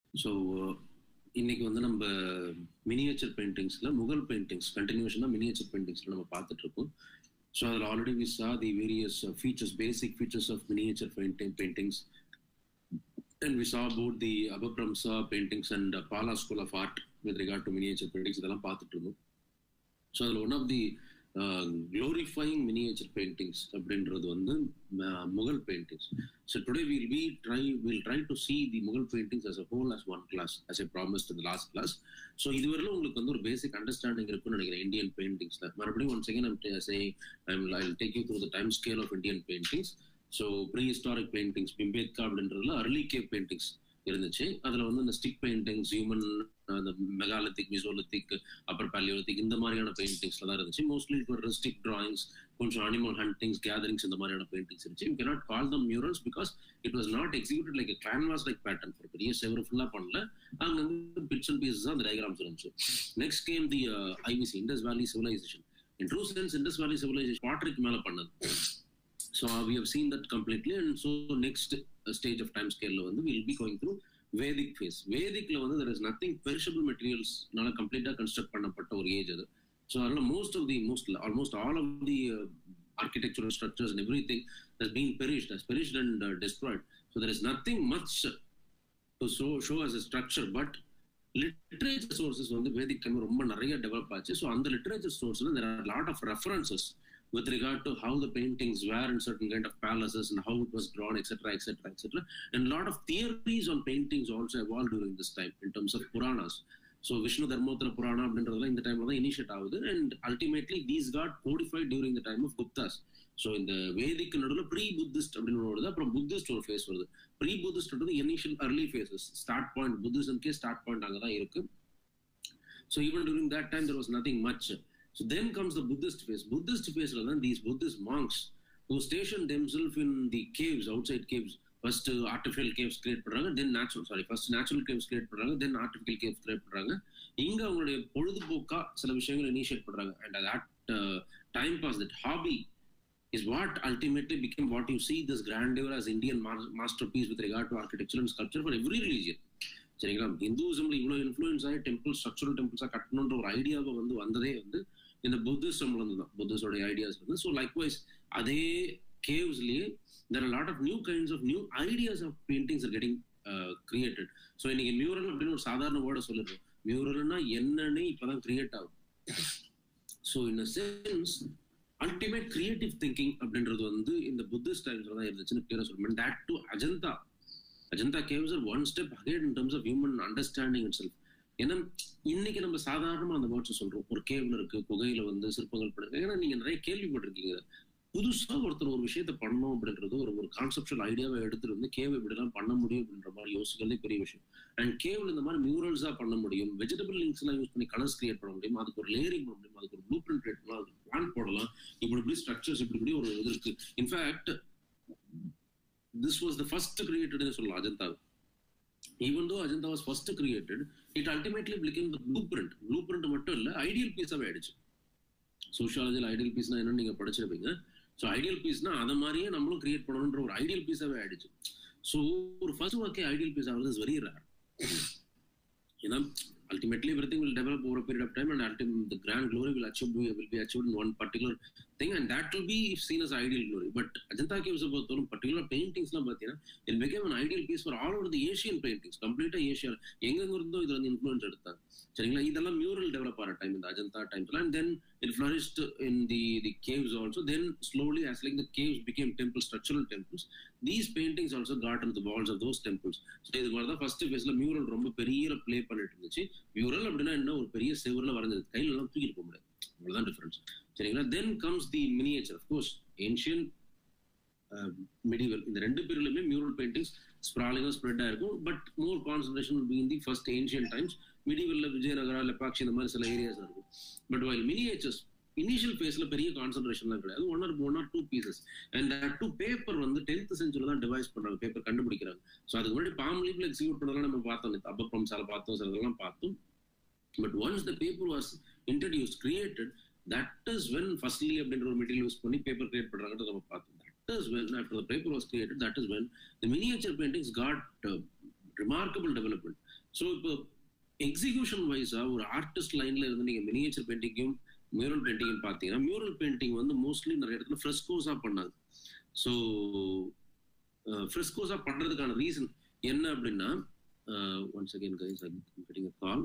So இன்னைக்கு வந்து நம்ம மினியேச்சர் பெயிண்டிங்ஸ்ல முகல் பெயிண்டிங்ஸ் கண்டினியூஷனா மினியேச்சர் பெயிண்டிங்ஸ்ல நம்ம பார்த்துட்டு இருக்கோம் ஸோ அதில் already we saw the various features basic features of miniature painting paintings and we saw about the Abhapramsa paintings and uh, Pala School of Art with regard to miniature paintings இதெல்லாம் பார்த்துட்டு இருந்தோம் so அதில் one of the glorifying miniature paintings அப்படின்றது வந்து Mughal paintings so today will we try will try to see the Mughal paintings as a whole as one class as a promise இந்த last class so இதுவரையிலும் உங்களுக்கு வந்து ஒரு basic understanding இருக்குன்னு நினைக்கிறேன் Indian பெயிண்டிங்ஸ்ல மறுபடியும் one second I'm say I take you through the time scale of Indian paintings so prehistoric paintings Bhimbetka அப்படின்றதுல அர்லி கேவ் பெயிண்டிங்ஸ் இருந்துச்சு அதுல வந்து இந்த ஸ்டிக் பெயிண்டிங்ஸ் ஹியூமன் அந்த மெகாலித்திக் மிசோலித்திக் அப்பர் பேலியோலித்திக் இந்த மாதிரியான பெயிண்டிங்ஸ்ல தான் இருந்துச்சு மோஸ்ட்லி இப்போ ஸ்டிக் டிராயிங்ஸ் கொஞ்சம் அனிமல் ஹண்டிங்ஸ் கேதரிங்ஸ் இந்த மாதிரியான பெயிண்டிங்ஸ் இருந்துச்சு you cannot call them murals because it was not executed like canvas like pattern ஒரு பெரிய செவரு ஃபுல்லா பண்ணல அங்க வந்து பிட்ஸ் அண்ட் பீசஸ் அந்த டயக்ராம்ஸ் இருந்துச்சு next came the IVC Indus valley civilisation in true sense Indus valley civilisation வாட்டருக்கு மேல பண்ணது so uh, we have seen that completely and so next uh, stage of time scale வந்து we'll be going through Vedic phase வேதிக்ல வந்து there is nothing perishable மெட்டீரியல்ஸ்னால கம்ப்ளீட்டா construct பண்ணப்பட்ட ஒரு ஏஜ் அது ஸோ அதனால most of the most almost all of the architectural structures and everything has been perished has perished and destroyed so there is nothing much to show show as a structure but literature sources வந்து Vedic time ரொம்ப நிறைய develop ஆச்சு so அந்த literature சோர்ஸ்ல there are lot of references with regard to how the paintings were in certain kind of palaces and how it was drawn, etc., etc., etc. And a lot of theories on paintings also evolved during this time in terms of Puranas. So Vishnu Dharmottara Puranam அப்படின்றதுலாம் இந்த டைம்ல தான் initiate ஆகுது and ultimately these got codified during the time of Guptas so இந்த வேதிக்கு நடுவில் pre Buddhist அப்படின்னு வருது அப்புறம் புத்திஸ்ட் ஒரு ஃபேஸ் வருது ப்ரீ புத்திஸ்ட்ன்றது initial early phases start point புத்திசம்கே ஸ்டார்ட் பாயிண்ட் அங்கே தான் இருக்கு so even during that time there was nothing much So then comes the Buddhist phase. Buddhist phase, then these Buddhist monks who station themselves in the caves, outside caves. First uh, artificial caves create பண்றாங்க then natural sorry first natural caves create பண்றாங்க then artificial caves create பண்றாங்க இங்க அவங்களுடைய பொழுதுபோக்கா சில விஷயங்கள் initiate பண்றாங்க and that uh, time pass that hobby is what ultimately became what you see this grandeur as Indian ma- masterpiece with regard to architecture and sculpture for every religion. சரிங்களா இந்துவிசம்ல இவ்வளவு influence ஆகி temple structural டெம்பிள்ஸா கட்டணுன்ற ஒரு ஐடியாவை வந்து வந்ததே வந்து இந்த புத்திசம்ல இருந்து தான் புத்திஸோட ஐடியாஸ் வந்து ஸோ லைக்வைஸ் அதே கேவ்ஸ்லயே there lot of new kinds of new ideas of paintings are getting created so இன்னைக்கு மியூரல் அப்படின்னு ஒரு சாதாரண வேர்டை சொல்லிடுறோம் மியூரல்னா என்னன்னு இப்பதான் கிரியேட் ஆகும் so in a sense ultimate creative thinking அப்படின்றது வந்து இந்த புத்திஸ்ட் டைம்ஸ்ல தான் இருந்துச்சுன்னு கிளியரா சொல்லுவேன் that to Ajanta Ajanta caves are one step ahead in terms of human understanding itself ஏன்னா இன்னைக்கு நம்ம சாதாரணமா அந்த வேர்ட்ஸ் சொல்றோம் ஒரு கேவ்ல இருக்கு குகையில வந்து சிற்பங்கள் பண்ணுங்க ஏன்னா நீங்க நிறைய கேள்விப்பட்டிருக்கீங்க புதுசா ஒருத்தர் ஒரு விஷயத்த பண்ணணும் அப்படின்றது ஒரு ஒரு கான்செப்டுவல் ஐடியாவை எடுத்துட்டு வந்து கேவ் இப்படிலாம் பண்ண முடியும் அப்படின்ற மாதிரி யோசிக்கிறதே பெரிய விஷயம் அண்ட் கேவ்ல இந்த மாதிரி மியூரல்ஸா பண்ண முடியும் வெஜிடபிள் லிங்க்ஸ் எல்லாம் யூஸ் பண்ணி கலர்ஸ் கிரியேட் பண்ண முடியும் அதுக்கு ஒரு லேயரிங் பண்ண முடியும் அதுக்கு ஒரு ப்ளூ பிரிண்ட் கிரியேட் பண்ணலாம் அதுக்கு பிளான் போடலாம் இப்படி இப்படி ஸ்ட்ரக்சர்ஸ் இப்படி இப்படி ஒரு இது இருக்கு in fact this was the first created சொல்லலாம் Ajanta even though Ajanta was first created it ultimately became the blueprint blueprint மட்டும் இல்ல ஐடியல் பீஸாவே ஆயிடுச்சு சோஷியாலஜியில் ஐடியல் பீஸ்னா என்னன்னு நீங்க படிச்சிருப்பீங்க ஸோ ஐடியல் பீஸ்னா அதை மாதிரியே நம்மளும் கிரியேட் பண்ணணுன்ற ஒரு ஐடியல் பீஸாவே ஆயிடுச்சு ஸோ ஒரு ஃபர்ஸ்ட் ஒர்க்கே ஐடியல் பீஸ் ஆகிறது இஸ் வெரி ரேர் ஏன்னா ultimately everything will develop over a period of time and ultimately the grand glory will achieve will be achieved in one particular thing and that will be seen as ideal glory but Ajanta caves பொறுத்தவரை particular paintings எல்லாம் பார்த்தீங்கன்னா it became an ideal piece for all over the Asian paintings கம்ப்ளீட்டா Asia எங்கெங்க இருந்தோ இதுல வந்து influence எடுத்தாங்க சரிங்களா இதெல்லாம் மியூரல் டெவலப் ஆகிற டைம் இந்த அஜந்தா டைம்ஸ்ல and then it flourished in the the caves also then slowly as like the caves became temple structural temples these paintings also got in the walls of those temples so இது மாதிரி தான் first ஃபேஸ்ல mural ரொம்ப பெரிய play பண்ணிட்டு இருந்துச்சு mural அப்படின்னா என்ன ஒரு பெரிய செவரில் வரைஞ்சது கையில எல்லாம் தூக்கிட்டு போக முடியாது அவ்வளவுதான் டிஃபரன்ஸ் சரிங்களா then comes the miniature of course ancient medieval இந்த ரெண்டு பேர்லயுமே மியூரல் பெயிண்டிங்ஸ் ஸ்ப்ராலிங்கா ஸ்ப்ரெட் ஆயிருக்கும் but more concentration be in the first ancient times மிடிவல்ல விஜயநகரா லெப்பாக்ஷி இந்த மாதிரி சில ஏரியாஸ் இருக்கும் பட் வைல் மினியேச்சர்ஸ் இனிஷியல் பேஸ்ல பெரிய கான்சன்ட்ரேஷன்லாம் கிடையாது one or one or two pieces and two paper வந்து டென்த் செஞ்சுரி தான் டிவைஸ் பண்றாங்க பேப்பர் கண்டுபிடிக்கிறாங்க ஸோ அதுக்கு முன்னாடி பாம் லீப்ல எக்ஸிக்யூட் பண்ணதெல்லாம் நம்ம பார்த்தோம் அப்பப்பம் சால பார்த்தோம் சிலதெல்லாம் பார்த்தோம் but once the paper was introduce created that is when firstly அப்படின்ற ஒரு மெட்டீரியல் யூஸ் பண்ணி பேப்பர் கிரியேட் பண்றாங்கன்னு நம்ம பார்த்தோம் that is when after the paper was created that is when the miniature paintings got remarkable development so இப்போ execution வைஸா ஒரு artist லைன்ல இருந்து நீங்க மினியேச்சர் பெயிண்டிங்கும் மியூரல் பெயிண்டிங் பார்த்தீங்கன்னா மியூரல் பெயிண்டிங் வந்து மோஸ்ட்லி நிறைய இடத்துல ஃப்ரெஸ்கோஸா பண்ணாங்க ஸோ ஃப்ரெஸ்கோஸா பண்றதுக்கான ரீசன் என்ன அப்படின்னா once again guys getting call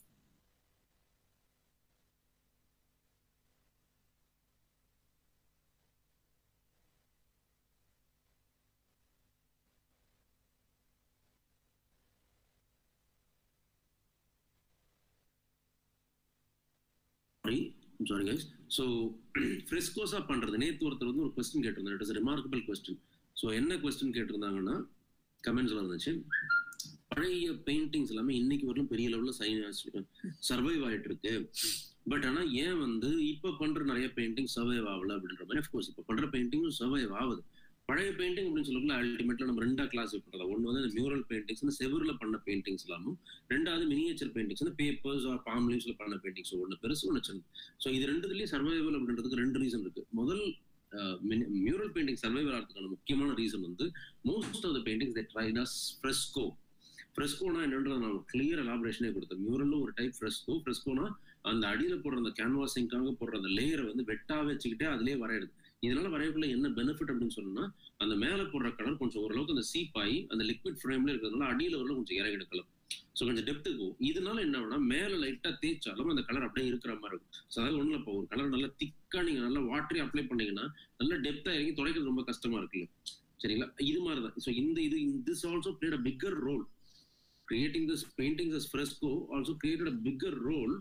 sorry sorry guys so ஃப்ரெஸ்கோஸா பண்றது நேத்து ஒருத்தர் வந்து ஒரு கொஸ்டின் கேட்டிருந்தார் it is remarkable question so என்ன கொஸ்டின் கேட்டிருந்தாங்கன்னா கமெண்ட்ஸ்ல இருந்துச்சு பழைய பெயிண்டிங்ஸ் எல்லாமே இன்னைக்கு வரலும் பெரிய லெவலில் சைன் சர்வைவ் ஆயிட்டு இருக்கு பட் ஆனா ஏன் வந்து இப்ப பண்ற நிறைய பெயிண்டிங் சர்வைவ் ஆகல அப்படின்ற மாதிரி அஃப்கோர்ஸ் இப்ப பண்ற பெயிண்டிங்கும் சர்வைவ் ஆகுது பழைய பெயிண்டிங் அப்படின்னு சொல்லக்குள்ள அல்டிமேட்ல நம்ம ரெண்டா கிளாஸ் பண்றதா ஒன்று வந்து இந்த மியூரல் பெயிண்டிங்ஸ் செவரில் பண்ண பெயிண்டிங்ஸ் எல்லாமும் ரெண்டாவது மினியேச்சர் பெயிண்டிங்ஸ் வந்து பேப்பர்ஸ் ஆர் பாம் லீவ்ஸ்ல பண்ண பெயிண்டிங்ஸ் ஒன்று பெருசு ஒன்று சின்ன ஸோ இது ரெண்டுத்துலயும் சர்வைவல் அப்படின்றதுக்கு ரெண்டு ரீசன் இருக்கு முதல் மியூரல் பெயிண்டிங் சர்வைவல் ஆகிறதுக்கான முக்கியமான ரீசன் வந்து most of the paintings that tried as fresco ஃப்ரெஸ்கோனா என்னன்றது நான் கிளியர் எலாபரேஷனே கொடுத்தேன் மியூரல்ல ஒரு டைப் ஃப்ரெஸ்கோ ஃப்ரெஸ்கோனா அந்த அடியில போடுற அந்த கேன்வாசிங்காக போடுற அந்த லேயரை வந்து வெட்டா வச்சுக்கிட்டே அதுலயே வரையிடுது இதனால வரையக்குள்ள என்ன பெனிஃபிட் அப்படின்னு சொன்னா அந்த மேல போடுற கலர் கொஞ்சம் ஓரளவுக்கு அந்த சீப்பாயி அந்த லிக்விட் ஃப்ரேம்ல இருக்கிறதுனால அடியில வரல கொஞ்சம் இறங்கிட கலர் ஸோ கொஞ்சம் டெப்த்து போகும் இதனால என்ன ஆகும்னா மேல லைட்டா தேய்ச்சாலும் அந்த கலர் அப்படியே இருக்கிற மாதிரி இருக்கும் ஸோ அதாவது ஒண்ணுல இப்போ ஒரு கலர் நல்லா திக்கா நீங்க நல்லா வாட்டரி அப்ளை பண்ணீங்கன்னா நல்லா டெப்தா இறங்கி துடைக்கிறது ரொம்ப கஷ்டமா இருக்குல்ல சரிங்களா இது மாதிரி தான் ஸோ இந்த இது this also played a bigger role creating this paintings as fresco also created a bigger role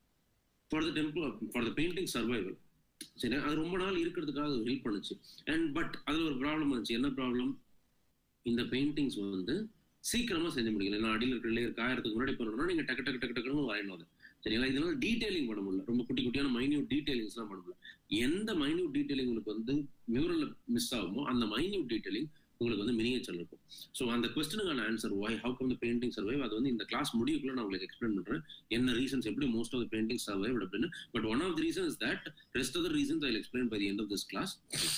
for the temple for the painting survival சரி அது ரொம்ப நாள் இருக்கிறதுக்காக ஹெல்ப் பண்ணுச்சு அண்ட் பட் அதுல ஒரு ப்ராப்ளம் வந்துச்சு என்ன ப்ராப்ளம் இந்த பெயிண்டிங்ஸ் வந்து சீக்கிரமா செஞ்சு முடிக்கல நான் அடியில் இருக்கிற லேயர் காயறதுக்கு முன்னாடி பண்ணணும்னா நீங்க டக்கு டக்கு டக்கு டக்குன்னு வரையணும் அதை சரிங்களா இதனால டீடைலிங் பண்ண முடியல ரொம்ப குட்டி குட்டியான மைன்யூட் டீடைலிங்ஸ் எல்லாம் பண்ண முடியல எந்த மைன்யூட் டீடைலிங் உங்களுக்கு வந்து மியூரல்ல மிஸ் ஆகுமோ அந்த மைன்யூட் டீடைலிங் உங்களுக்கு வந்து மினியேச்சர் இருக்கும் ஸோ அந்த கொஸ்டினுக்கான answer why how come the painting survive அது வந்து இந்த கிளாஸ் முடிவுக்குள்ள நான் உங்களுக்கு எக்ஸ்பிளைன் பண்றேன் என்ன ரீசன்ஸ் எப்படி most of the painting survive அப்படின்னு but one of the reason is that rest of the reasons I explain by the end of this class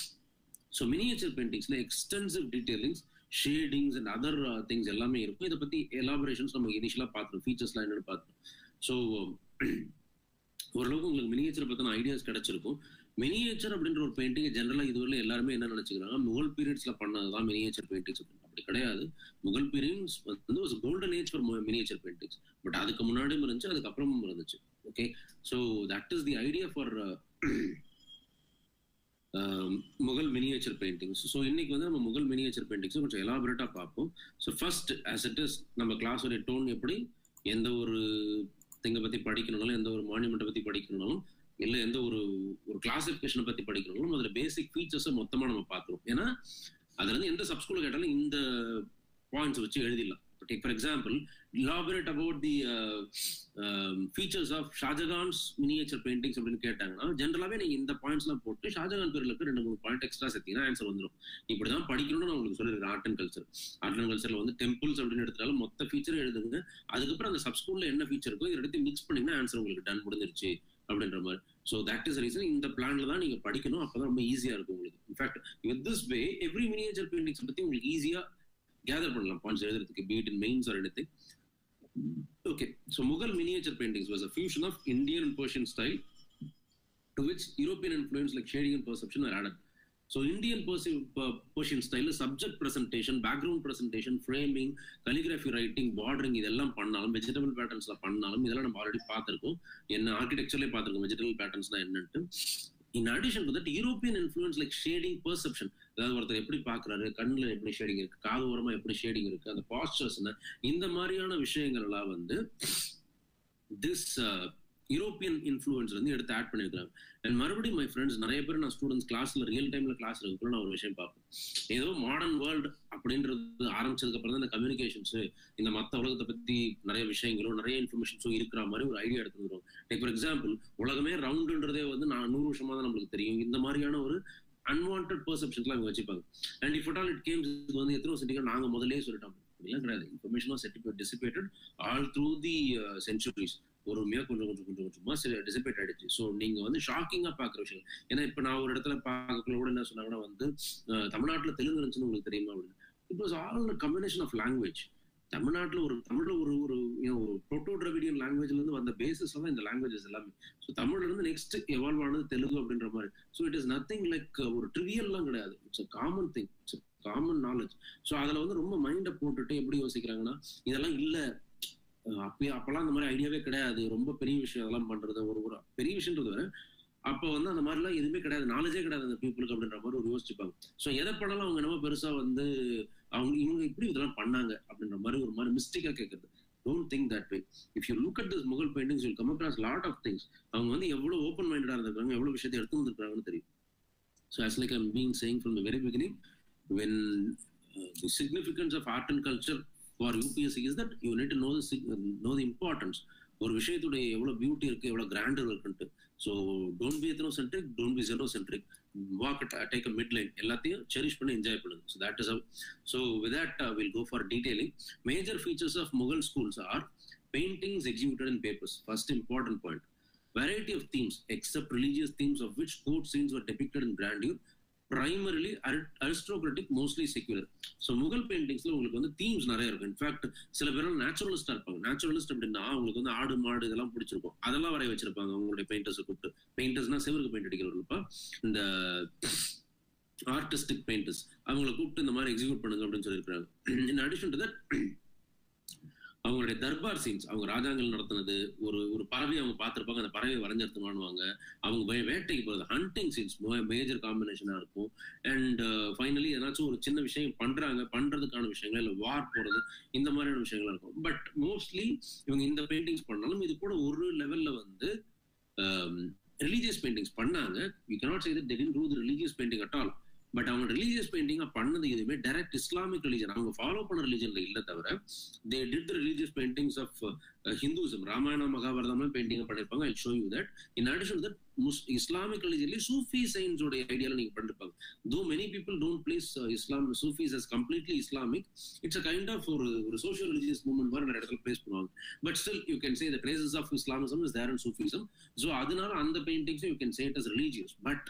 so miniature பெயிண்டிங்ஸ்ல extensive detailings shadings and other things எல்லாமே இருக்கும் இதை பத்தி எலாபரேஷன்ஸ் நம்ம இனிஷியலா பார்த்துருவோம் ஃபீச்சர்ஸ்லாம் என்னன்னு பார்த்துருவோம் ஸோ ஓரளவுக்கு உங்களுக்கு மினியேச்சர் பத்தின ஐடியாஸ் கிடைச்சிருக்கும் மினியேச்சர் அப்படின்ற ஒரு பெயிண்டிங் ஜென்ரலா இதுவரை எல்லாருமே என்ன நினைச்சுக்கிறாங்க முகல் பீரியட்ஸ்ல பண்ணதுதான் மினியேச்சர் பெயிண்டிங்ஸ் அப்படி கிடையாது முகல் பீரியட்ஸ் வந்து ஒரு golden age for miniature paintings but அதுக்கு முன்னாடியும் இருந்துச்சு அதுக்கப்புறமும் இருந்துச்சு okay so that is the idea for Mughal miniature paintings so இன்னைக்கு வந்து நம்ம முகல் மினியேச்சர் பெயிண்டிங்ஸ் கொஞ்சம் எலாபரேட்டா பார்ப்போம் so first as it is நம்ம கிளாஸோட டோன் எப்படி எந்த ஒரு திங்கை பத்தி படிக்கணும்னாலும் எந்த ஒரு மானியமெண்ட்டை பத்தி படிக்கணும்னாலும் இல்லை எந்த ஒரு ஒரு கிளாசிபிகேஷனை பத்தி படிக்கணும்னாலும் அதில் பேசிக் ஃபீச்சர்ஸை மொத்தமா நம்ம பார்த்துருவோம் ஏன்னா அதுல இருந்து எந்த சப்ஸ்கூல் கேட்டாலும் இந்த பாயிண்ட்ஸ் வச்சு எழுதிடலாம் take for example elaborate about the uh, um, features of Shah Jahan's miniature paintings அப்படின்னு கேட்டாங்கன்னா ஜென்ரலாவே நீங்க இந்த பாயிண்ட்ஸ் எல்லாம் போட்டு ஷாஜகான் பேர்ல இருக்க ரெண்டு மூணு பாயிண்ட் எக்ஸ்ட்ரா சேர்த்தீங்கன்னா ஆன்சர் வந்துடும் இப்படிதான் படிக்கணும்னு நான் உங்களுக்கு சொல்லியிருக்கேன் art and culture art and கல்ச்சர்ல வந்து டெம்பிள்ஸ் அப்படின்னு எடுத்தாலும் மொத்த ஃபீச்சரும் எழுதுங்க அதுக்கப்புறம் அந்த சப்ஸ்கூல்ல என்ன ஃபீச்சர் இருக்கோ இதை எடுத்து மிக்ஸ் பண்ணீங்கன்னா ஆன்சர் உங்களுக்கு டன் முடிஞ்சிருச்சு அப்படின்ற மாதிரி ஸோ தட் இஸ் ரீசன் இந்த பிளான்ல தான் நீங்க படிக்கணும் அப்பதான் ரொம்ப ஈஸியா இருக்கும் உங்களுக்கு in fact with this way every miniature paintings பத்தி உங்களுக்கு ஈஸியா கேதர் பண்ணலாம் பாயிண்ட்ஸ் எழுதுறதுக்கு பீட் இன் மெயின்ஸ் ஆர் எடுத்து Okay, so Mughal miniature paintings was a fusion of Indian and Persian style to which European influence like shading and perception are added. So Indian Persi- uh, Persian style subject presentation, background presentation, framing, calligraphy writing, bordering இதெல்லாம் பண்ணாலும் vegetable பேட்டர்ன்ஸ்ல பண்ணாலும் இதெல்லாம் நம்ம already பார்த்திருக்கோம் என்ன ஆர்கிடெக்சர்லேயே பார்த்திருக்கோம் vegetable பேட்டர்ன்ஸ்னா என்னன்ட்டு in addition to that European influence like shading perception அதாவது ஒருத்தர் எப்படி பாக்குறாரு கண்ணுல எப்படி ஷேடிங் இருக்கு காது ஓரமா எப்படி ஷேடிங் இருக்கு அந்த பாஸ்டர்ஸ் இந்த மாதிரியான விஷயங்கள் எல்லாம் வந்து திஸ் யூரோப்பியன் இன்ஃப்ளூயன்ஸ்ல இருந்து எடுத்து ஆட் பண்ணிருக்காங்க அண்ட் மறுபடியும் மை ஃப்ரெண்ட்ஸ் நிறைய பேர் நான் ஸ்டூடெண்ட்ஸ் கிளாஸ்ல ரியல் டைம்ல கிளாஸ் இருக்கக்குள்ள நான் ஒரு விஷயம் பார்ப்பேன் ஏதோ மாடர்ன் வேர்ல்டு அப்படின்றது ஆரம்பிச்சதுக்கு அப்புறம் தான் இந்த கம்யூனிகேஷன்ஸ் இந்த மத்த உலகத்தை பத்தி நிறைய விஷயங்களோ நிறைய இன்ஃபர்மேஷன்ஸோ இருக்கிற மாதிரி ஒரு ஐடியா எடுத்துக்கிறோம் லைக் ஃபார் எக்ஸாம்பிள் உலகமே ரவுண்டுன்றதே வந்து நான் நூறு வருஷமா தான் நம்மளுக்கு தெரியும் இந்த மாதிரியான ஒரு அன்வான்ட் பெர்செப்ஷன்ஸ்லாம் அவங்க வச்சுப்பாங்க and if all it comes இது வந்து எத்தனை வருஷம் நாங்க முதலே சொல்லிட்டோம் அப்படிலாம் கிடையாது information certify dissipated all through the centuries பொறுமையா கொஞ்சம் கொஞ்சம் கொஞ்சம் கொஞ்சமா டிசிபேட் ஆயிடுச்சு ஸோ நீங்க வந்து ஷாக்கிங்கா பாக்குற விஷயம் ஏன்னா இப்ப நான் ஒரு இடத்துல பார்க்கக்குள்ள கூட என்ன சொன்னாங்கன்னா வந்து தமிழ்நாட்டுல தெலுங்கு இருந்துச்சுன்னு உங்களுக்கு தெரியுமா அப்படின்னு it was all combination of language தமிழ்நாட்டுல ஒரு தமிழ்ல ஒரு ஒரு you know, ஒரு புரோட்டோ டிராவிடியன் லாங்குவேஜ்ல இருந்து வந்த பேசிஸ்ல தான் இந்த லாங்குவேஜஸ் எல்லாமே ஸோ தமிழ்ல இருந்து நெக்ஸ்ட் எவால்வ் ஆனது தெலுங்கு அப்படின்ற மாதிரி so it is nothing like ஒரு ட்ரிவியல்லாம் கிடையாது it's a common thing it's common knowledge so அதுல வந்து ரொம்ப மைண்டை போட்டுட்டு எப்படி யோசிக்கிறாங்கன்னா இதெல்லாம் இல்ல அஹ் அப்பயே அப்பெல்லாம் அந்த மாதிரி ஐடியாவே கிடையாது ரொம்ப பெரிய விஷயம் அதெல்லாம் பண்றது ஒரு ஒரு பெரிய விஷயம்ன்றது வேற அப்போ வந்து அந்த மாதிரிலாம் எதுவுமே கிடையாது நாலேஜே கிடையாது அந்த பீப்புளுக்கு அப்படின்ற மாதிரி ஒரு யோசிச்சுப்பாங்க ஸோ எதை பண்ணாலும் அவங்க என்னமோ பெருசா வந்து அவங்க இவங்க இப்படி இதெல்லாம் பண்ணாங்க அப்படின்ற மாதிரி ஒரு மாதிரி மிஸ்டேக்கா கேட்கறது don't think that way if you look at this Mughal paintings you'll come across lot of things அவங்க வந்து எவ்வளவு ஓப்பன் மைண்டடா இருந்திருக்காங்க எவ்வளவு விஷயத்தை எடுத்து வந்திருக்காங்கன்னு தெரியும் so as like I'm being saying from the very beginning, when uh, the significance of art and culture for UPSC is that you need to know the sig- uh, know the importance. ஒரு விஷயத்துடைய எவ்வளவு beauty இருக்கு எவ்வளவு grander இருக்குன்ட்டு so don't be ethnocentric don't be Eurocentric walk take a mid line எல்லாத்தையும் cherish பண்ணி enjoy பண்ணுங்க so that is so with that will go for detailing major features of Mughal schools or paintings executed in papers first important point variety of themes, except religious themes of which court scenes were depicted in grandeur, primarily ar- aristocratic, mostly secular. So Mughal பெயிண்டிங்ஸ்ல உங்களுக்கு வந்து themes நிறைய இருக்கும் in fact சில பேர் நேச்சுரலிஸ்டா இருப்பாங்க naturalist அப்படின்னா அவங்களுக்கு வந்து ஆடு மாடு இதெல்லாம் பிடிச்சிருக்கும் அதெல்லாம் வரைய வச்சிருப்பாங்க அவங்களுடைய பெயிண்டர்ஸை கூப்பிட்டு பெயிண்டர்ஸ்னா செவருக்கு பெயிண்ட் அடிக்கிறவர்களப்பா இந்த ஆர்டிஸ்டிக் பெயிண்டர்ஸ் அவங்களை கூப்பிட்டு இந்த மாதிரி எக்ஸிக்யூட் பண்ணுங்க அப்படின்னு சொல்லியிருக்காங்க இன் அடிஷன் டு தட் அவங்களுடைய தர்பார் சீன்ஸ் அவங்க ராஜாங்கள் நடத்தினது ஒரு ஒரு பறவை அவங்க பார்த்திருப்பாங்க அந்த பறவை வரைஞ்செடுத்து பண்ணுவாங்க அவங்க வே- வேட்டைக்கு போறது ஹண்டிங் சீன்ஸ் மேஜர் காம்பினேஷனா இருக்கும் அண்ட் ஃபைனலி ஏதாச்சும் ஒரு சின்ன விஷயம் பண்றாங்க பண்றதுக்கான விஷயங்கள் இல்ல வார் போறது இந்த மாதிரியான விஷயங்கள் இருக்கும் பட் மோஸ்ட்லி இவங்க இந்த பெயிண்டிங்ஸ் பண்ணாலும் இது கூட ஒரு லெவல்ல வந்து ரிலீஜியஸ் பெயிண்டிங்ஸ் பண்ணாங்க you cannot say that they didn't do the religious painting at all but அவங்க ரிலீஜியஸ் பெயிண்டிங்கா பண்ணது எதுவுமே டைரக்ட் இஸ்லாமிக் ரிலீஜன் அவங்க ஃபாலோ பண்ண ரிலீஜன்ல இல்ல தவிர they did the religious paintings of Hinduism Ramayana Mahabharatam painting பண்ணிருப்பாங்க I show you that in addition that Islamic ரிலீஜன்லி சூஃபி சயின்ஸ் உடைய ஐடியால நீங்க பண்ணிருப்பாங்க though many people don't place Islam Sufis as completely Islamic it's a kind of ஒரு ஒரு social religious movement மாதிரி நிறைய இடத்துல பிளேஸ் பண்ணுவாங்க but still you can say the traces of Islamism is there and Sufism so அதனால அந்த paintings you can say it as religious but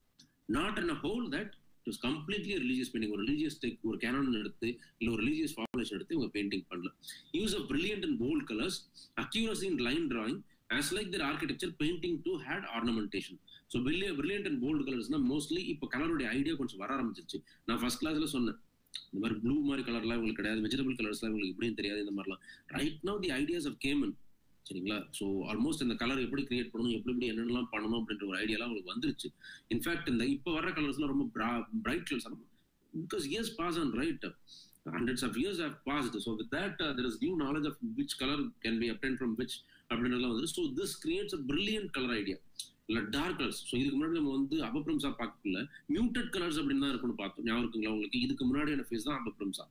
not in a whole that it was completely religious painting ஒரு religious text ஒரு canon எடுத்து இல்ல ஒரு religious formulation எடுத்து இவங்க painting பண்ணல use of brilliant and bold colours accuracy in line drawing as like their architecture painting to had ornamentation so பிரில்லிய brilliant and bold கலர்ஸ்னா மோஸ்ட்லி இப்போ கலருடைய ஐடியா கொஞ்சம் வர ஆரம்பிச்சிருச்சு நான் ஃபர்ஸ்ட் கிளாஸ்ல சொன்னேன் இந்த மாதிரி ப்ளூ மாதிரி கலர்லாம் உங்களுக்கு கிடையாது வெஜிடபிள் கலர்ஸ்லாம் உங்களுக்கு இப்படியும் தெரியாது இந்த மாதிரிலாம் right now the ideas of common சரிங்களா ஸோ ஆல்மோஸ்ட் இந்த கலர் எப்படி கிரியேட் பண்ணணும் எப்படி எப்படி என்னென்னலாம் பண்ணணும் அப்படின்ற ஒரு ஐடியாலாம் உங்களுக்கு வந்துருச்சு இன்ஃபேக்ட் இந்த இப்போ வர கலர்ஸ்லாம் ரொம்ப bright colours because years pass on right hundreds of years have passed so with that uh, there is new knowledge of which color can be obtained from which அப்படின்றதுலாம் வந்து so this creates a brilliant colour idea இல்ல dark colours so இதுக்கு முன்னாடி நம்ம வந்து அபப்ரம்சா பார்க்கல muted colours அப்படின்னு தான் இருக்கும்னு பார்த்தோம் ஞாபகம் இருக்குங்களா உங்களுக்கு இதுக்கு முன்னாடியான ஃபேஸ் தான் அபப்ரம்சா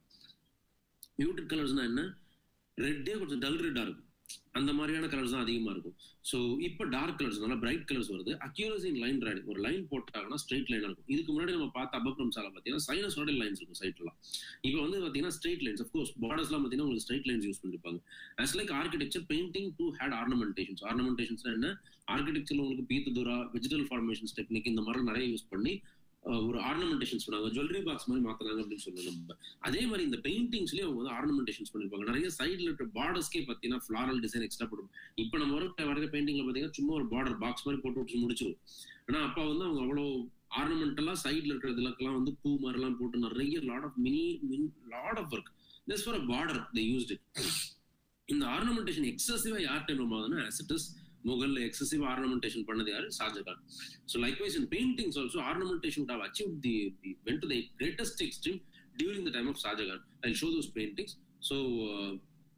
மியூட்டட் கலர்ஸ்னா என்ன ரெட்டே கொஞ்சம் டல் ரெட்டா இருக்கும் அந்த மாதிரியான கலர்ஸ் தான் அதிகமா இருக்கும் ஸோ இப்போ டார்க் கலர்ஸ் நல்லா பிரைட் கலர்ஸ் வருது அக்யூரசி இன் லைன் ரைடிங் ஒரு லைன் போட்டாங்கன்னா ஸ்ட்ரெயிட் லைனா இருக்கும் இதுக்கு முன்னாடி நம்ம பார்த்த அபப்ரம் சாலை பார்த்தீங்கன்னா சைனஸோட லைன்ஸ் இருக்கும் சைட்லாம் இப்போ வந்து பார்த்தீங்கன்னா ஸ்ட்ரெயிட் லைன்ஸ் அஃப்கோர்ஸ் பார்டர்ஸ்லாம் பார்த்தீங்கன்னா உங்களுக்கு ஸ்ட்ரெயிட் லைன்ஸ் யூஸ் பண்ணிருப்பாங்க as like architecture painting to had ornamentations ornamentations என்ன ஆர்கிடெக்சர்ல உங்களுக்கு பீத்து தூரா வெஜிடல் ஃபார்மேஷன்ஸ் டெக்னிக் இந்த மாதிரி நிறைய யூஸ் பண்ணி அஹ், ஒரு ஆர்னமெண்டேஷன்ஸ் பண்ணாங்க ஜுவல்லரி பாக்ஸ் மாதிரி மாத்துறாங்க அப்படின்னு சொல்லணும் நம்ம அதே மாதிரி இந்த பெயிண்டிங்ஸ்லயே அவங்க வந்து ஆர்னமெண்டேஷன்ஸ் பண்ணிருப்பாங்க நிறைய சைடுல இருக்க பார்டர்ஸ்க்கே பார்த்தீங்கன்னா ஃபிளாரல் டிசைன் எக்ஸ்ட்ரா போடும் இப்போ நம்ம வர வர பெயிண்டிங்ல பார்த்தீங்கன்னா சும்மா ஒரு பார்டர் பாக்ஸ் மாதிரி போட்டு விட்டு முடிச்சிரும் ஆனா அப்ப வந்து அவங்க அவ்வளோ ஆர்னமெண்டெல்லாம் சைடுல இருக்கிறதுலக்கெல்லாம் வந்து பூ மாதிரிலாம் போட்டு நிறைய lot of mini lot of work this for a border they used it இந்த ஆர்னமெண்டேஷன் எக்ஸசிவா யார் டைம் ஆகுதுன்னா as it is முகல்ல எக்ஸசிவ் ஆர்னமெண்டேஷன் பண்ணது யாரு Shah Jahan so likewise in paintings also ornamentation would have achieved the, the went to the greatest extreme during the time of Shahjahan. I'll show those paintings. So uh,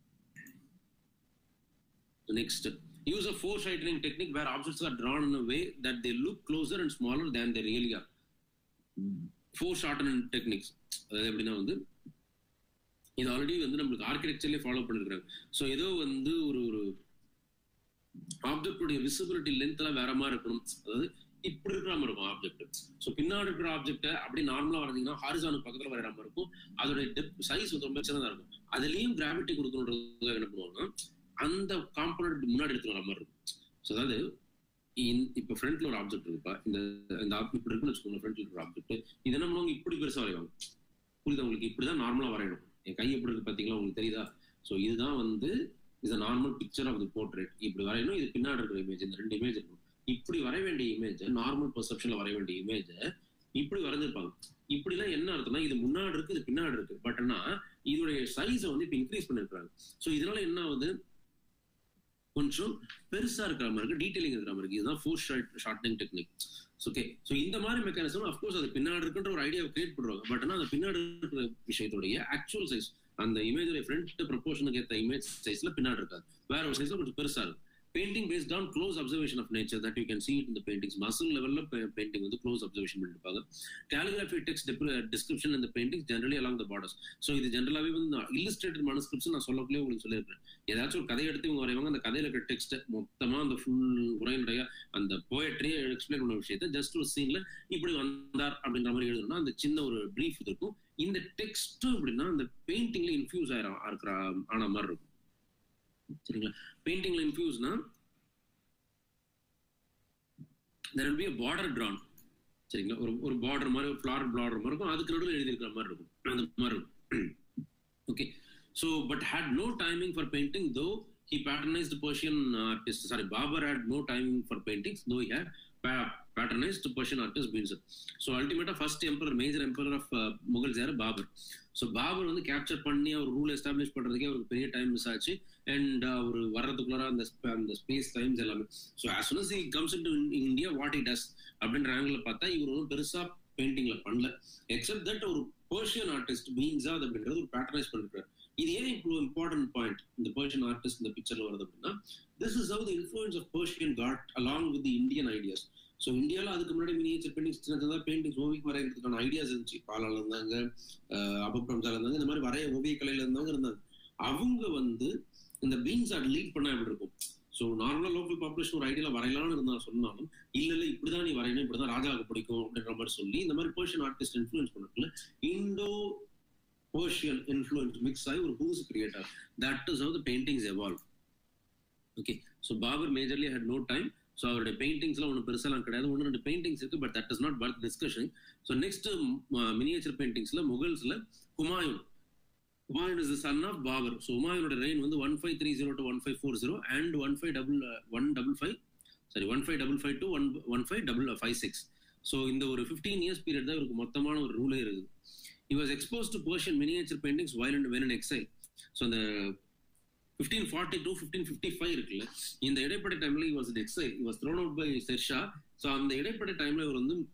the next use of foreshadowing technique where objects are drawn in a way that they look closer and smaller than they really are. Foreshortening techniques. அதாவது எப்படின்னா வந்து இது already வந்து நம்மளுக்கு ஆர்கிடெக்சர்லேயே follow பண்ணிருக்காங்க so ஏதோ வந்து ஒரு ஒரு ஆப்ஜெக்டுடைய விசிபிலிட்டி லென்த் எல்லாம் வேற மாதிரி இருக்கணும் அதாவது இப்படி இருக்கிற மாதிரி இருக்கும் ஆப்ஜெக்ட் ஸோ பின்னாடி இருக்கிற ஆப்ஜெக்ட் அப்படி நார்மலா வரைஞ்சீங்கன்னா ஹாரிசானுக்கு பக்கத்துல வரைகிற மாதிரி இருக்கும் அதோட டெப் சைஸ் வந்து ரொம்ப சின்னதா இருக்கும் அதுலயும் கிராவிட்டி கொடுக்கணுன்றதுக்காக என்ன பண்ணுவாங்கன்னா அந்த காம்பனண்ட் முன்னாடி எடுத்துட்டு வர மாதிரி இருக்கும் ஸோ அதாவது இந்- இப்ப ஃப்ரண்ட்ல ஒரு ஆப்ஜெக்ட் இருக்குப்பா இந்த இந்த ஆப் இப்படி இருக்குன்னு வச்சுக்கோங்க ஃப்ரண்ட்ல இருக்கிற ஆப்ஜெக்ட் இது என்ன பண்ணுவாங்க இப்படி பெருசா வரைவாங்க புரியுதா உங்களுக்கு இப்படிதான் நார்மலா வரையணும் என் கை எப்படி இருக்கு பாத்தீங்களா உங்களுக்கு தெரியுதா ஸோ இதுதான் வந்து is normal picture of the portrait இப்படி வரையணும் இது பின்னாடி இருக்கிற இமேஜ் இந்த ரெண்டு இமேஜ் இருக்கும் இப்படி வரைய வேண்டிய இமேஜ் நார்மல் பெர்செப்ஷன்ல வரைய வேண்டிய இமேஜை இப்படி வரைஞ்சிருப்பாங்க இப்படிலாம் என்ன அர்த்தம்னா இது முன்னாடி இருக்கு இது பின்னாடி இருக்கு பட் ஆனா இதோடைய சைஸை வந்து இப்ப இன்க்ரீஸ் பண்ணிருக்காங்க ஸோ இதனால என்ன ஆகுது கொஞ்சம் பெருசா இருக்கிற மாதிரி இருக்கு டீடைலிங் இருக்கிற மாதிரி இருக்கு இதுதான் foreshortening technique okay so இந்த மாதிரி மெக்கானிசம் அஃப்கோர்ஸ் அது பின்னாடி இருக்குன்ற ஒரு ஐடியா கிரியேட் பண்ணுவாங்க பட் ஆனால் அந்த பின்னாடி இருக்கிற விஷயத்துடைய ஆக்சுவல் சைஸ் அந்த இமேஜோட ஃப்ரண்ட் ப்ரொபோஷனுக்கு ஏற்ற இமேஜ் சைஸ்ல பின்னாடி இருக்காது வேற ஒரு சைஸ்ல கொஞ்சம் பெருசா இருக்கும் painting based on close observation of nature that you can see it இந்த பெயிண்டிங்ஸ் மசில் லெவலில் பெயிண்டிங் வந்து க்ளோஸ் அப்சர்வேஷன் பண்ணிருப்பாங்க கேலிகிராஃபி டெக்ஸ்ட் டிஸ்கிரிப்ஷன் இந்த paintings generally along the borders so இது ஜென்ரலாகவே வந்து இல்லஸ்ட்ரேட்டட் மனஸ்கிரிப்ட்ஸ் நான் சொல்லக்குள்ளே உங்களுக்கு சொல்லியிருக்கேன் ஏதாச்சும் ஒரு கதையை எடுத்து இவங்க வரைவாங்க அந்த கதையில இருக்கிற டெக்ஸ்ட் மொத்தமா அந்த ஃபுல் உரையினுடைய அந்த போயட்ரியை எக்ஸ்பிளைன் பண்ண விஷயத்த ஜஸ்ட் ஒரு சீன்ல இப்படி வந்தார் அப்படின்ற மாதிரி எழுதணும்னா அந்த சின்ன ஒரு ப்ரீஃப் இருக்கும் இந்த டெக்ஸ்ட்டும் எப்படின்னா அந்த பெயிண்டிங்ல இன்ஃபியூஸ் ஆயிரும் இருக்கிற ஆன மாதிரி இருக்கும் சரிங்களா பெயிண்டிங்ல இன்ஃபியூஸ்னா there will be a border drawn சரிங்களா ஒரு ஒரு பார்டர் மாதிரி ஒரு ஃபிளார் பார்டர் மாதிரி இருக்கும் அதுக்கு நடுவில் எழுதியிருக்கிற மாதிரி இருக்கும் அந்த மாதிரி இருக்கும் okay so but had no timing for painting though he patronized Persian artists. Sorry, Babar had no timing for paintings, though he had pa- patronized Persian artist Binsar. So ultimately, first emperor, major emperor of uh, Mughals யாரு Babur so Babur வந்து capture பண்ணி அவர் rule establish பண்றதுக்கே ஒரு பெரிய time miss ஆச்சு and அவர் வர்றதுக்குள்ளார அந்த அந்த ஸ்பேஸ் டைம்ஸ் எல்லாமே so as soon as he comes into India what he does அப்படின்ற ஆங்கிள் பார்த்தா இவர் ஒன்றும் பெருசா பெயிண்டிங்ல பண்ணல எக்ஸப்ட் தட் ஒரு பர்ஷியன் ஆர்டிஸ்ட் பீன்ஸாத் அப்படின்றது ஒரு பேட்டர்னைஸ் பண்ணிருக்காரு இது ஏன் இப்போ இம்பார்ட்டன்ட் பாயிண்ட் இந்த பர்ஷியன் ஆர்டிஸ்ட் இந்த பிக்சர்ல வருது அப்படின்னா this is how the influence of Persian got along with Indian ideas so இந்தியாவில் அதுக்கு முன்னாடி மினியேச்சர் பெயிண்டிங்ஸ் சின்ன சின்னதாக பெயிண்டிங்ஸ் ஓவியம் வரைகிறதுக்கான ஐடியாஸ் இருந்துச்சு பாலால இருந்தாங்க அபப்ரம்சால இருந்தாங்க இந்த மாதிரி வரைய ஓவிய கலையில இருந்தவங்க இருந்தாங்க அவங்க வந்து இந்த பீன்ஸ் ஆர்ட் லீட் பண்ண எப்படி இருக்கும் ஸோ நார்மலாக லோக்கல் பாப்புலேஷன் ஒரு ஐடியாவில் வரையலாம்னு இருந்தா சொன்னாலும் இல்ல இல்ல இப்படிதான் நீ வரையணும் இப்படிதான் ராஜாவுக்கு பிடிக்கும் அப்படின்ற மாதிரி சொல்லி இந்த மாதிரி பர்ஷியன் ஆர்டிஸ்ட் இன்ஃபுளுன்ஸ் பண்ணக்குள்ள இண்டோ பர்ஷியன் இன்ஃப்ளூயன்ஸ் மிக்ஸ் ஆகி ஒரு புதுசு கிரியேட் ஆகும் that is how the paintings evolve okay so Babur majorly had no time so அவருடைய பெயிண்டிங்ஸ்லாம் ஒன்றும் பெருசாலாம் கிடையாது ஒன்று ரெண்டு பெயிண்டிங்ஸ் இருக்கு but that is not worth discussion so next miniature பெயிண்டிங்ஸ்ல முகல்ஸ்ல Humayun Humayun is the son of Babur so ஹுமாயூனோட ரெயின் வந்து one five three zero to one five four zero and one five double one double five sorry one five double five to one one five double five six so இந்த ஒரு fifteen years period தான் இவருக்கு மொத்தமான ஒரு ரூலே இருக்குது he was exposed to Persian miniature paintings while in, when in exile. So the 1542 1555 இருக்குல்ல இந்த இடைப்பட்ட டைம்ல he was in exile he was thrown out by Shersha so அந்த இடைப்பட்ட டைம்ல இவர் வந்து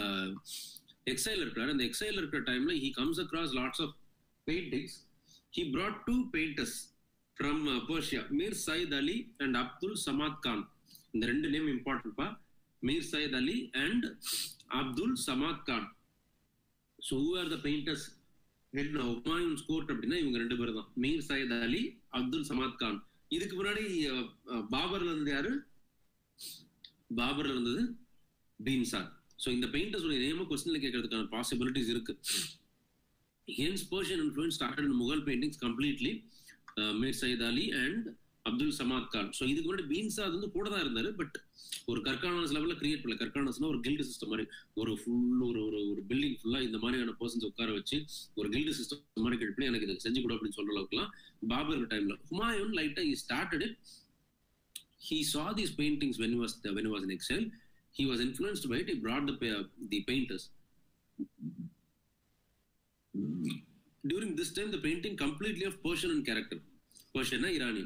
எக்ஸைல் இருக்கிறார் அந்த எக்ஸைல் இருக்கிற டைம்ல he comes across lots of paintings he brought two painters from uh, Persia Mir Said Ali and Abdul Samad Khan இந்த ரெண்டு நேம் இம்பார்ட்டன்ட் பா Mir Sayyid Ali and Abdul Samad Khan so who are the painters head Humayun's court அப்படின்னா இவங்க ரெண்டு பேரும் தான் மீர் சையத் அலி அப்துல் சமாத் கான் இதுக்கு முன்னாடி பாபர்ல இருந்தது யாரு பாபர்ல இருந்தது பீன்சார் ஸோ இந்த பெயிண்டர்ஸோட நேம கொஸ்டின்ல கேட்கறதுக்கான பாசிபிலிட்டிஸ் இருக்கு hence Persian influence started in Mughal paintings completely Mir Sayyid Ali and Abdul Samad Khan so இதுக்கு முன்னாடி பீன்சாத் வந்து கூட தான் இருந்தாரு பட் ஒரு கற்கானஸ் லெவலில் கிரியேட் பண்ணல கற்கானஸ்னா ஒரு கில்டு சிஸ்டம் மாதிரி ஒரு ஃபுல் ஒரு ஒரு ஒரு பில்டிங் ஃபுல்லா இந்த மாதிரியான பர்சன்ஸ் உட்கார வச்சு ஒரு கில்டு சிஸ்டம் மாதிரி கிரியேட் பண்ணி எனக்கு இதை செஞ்சு கொடு அப்படின்னு சொல்ற அளவுக்குலாம் பாபர் டைம்ல ஹுமாயூன் லைட்டா he started it he saw these paintings when he was when he was in exile he was influenced by it he brought the the painters during this time the painting completely of persian in character persian iranian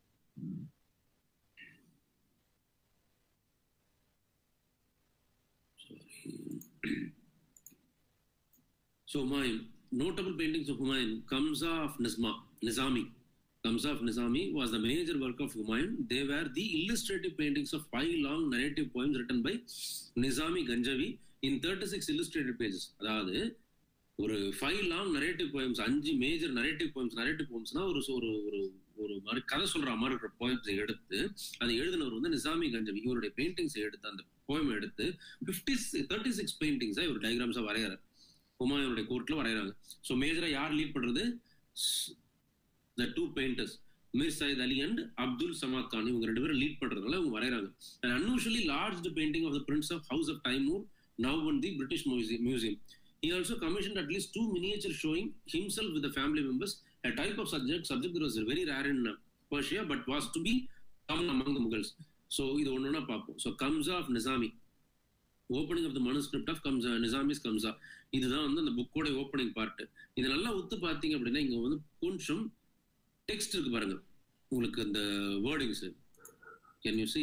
So Humayun, notable paintings of Humayun, Kamsa of Nizma, Nizami. Kamsa of Nizami was the major work of Humayun. They were the illustrative paintings of five long narrative poems written by Nizami Ganjavi in 36 illustrated pages. அதாவது ஒரு five long narrative poems அஞ்சு major narrative poems narrative போயம்ஸ்னா ஒரு ஒரு ஒரு ஒரு மாதிரி கதை சொல்ற மாதிரி இருக்கிற போயம்ஸை எடுத்து அதை எழுதினவர் வந்து நிசாமி கஞ்சவி இவருடைய பெயிண்டிங்ஸை எடுத்து அந்த போயம் எடுத்து பிப்டி தேர்ட்டி சிக்ஸ் பெயிண்டிங்ஸா இவர் டயக்ராம்ஸா வரைகிறார் ஹுமாயூனுடைய கோர்ட்ல வரைகிறாங்க ஸோ மேஜரா யார் லீட் பண்றது the two painters Mir Sayyid Ali and Abdul Samad Khan இவங்க ரெண்டு பேரும் லீட் பண்றதுனால இவங்க வரைகிறாங்க and unusually large painting of the prince of house of Timur now on the British Museum He also commissioned at least two miniatures showing himself with the family members a type of subject subject that was very rare in uh, Persia but was to be common among the Mughals. So இது ஒன்னொன்னா பார்ப்போம் so Khamsa of Nizami opening of the manuscript of Khamsa Nizami's Khamsa இதுதான் வந்து அந்த புக்கோட opening part இது நல்லா ஒத்து பார்த்தீங்க அப்படின்னா இங்க வந்து கொஞ்சம் டெக்ஸ்ட் இருக்கு பாருங்க உங்களுக்கு இந்த wordings can you see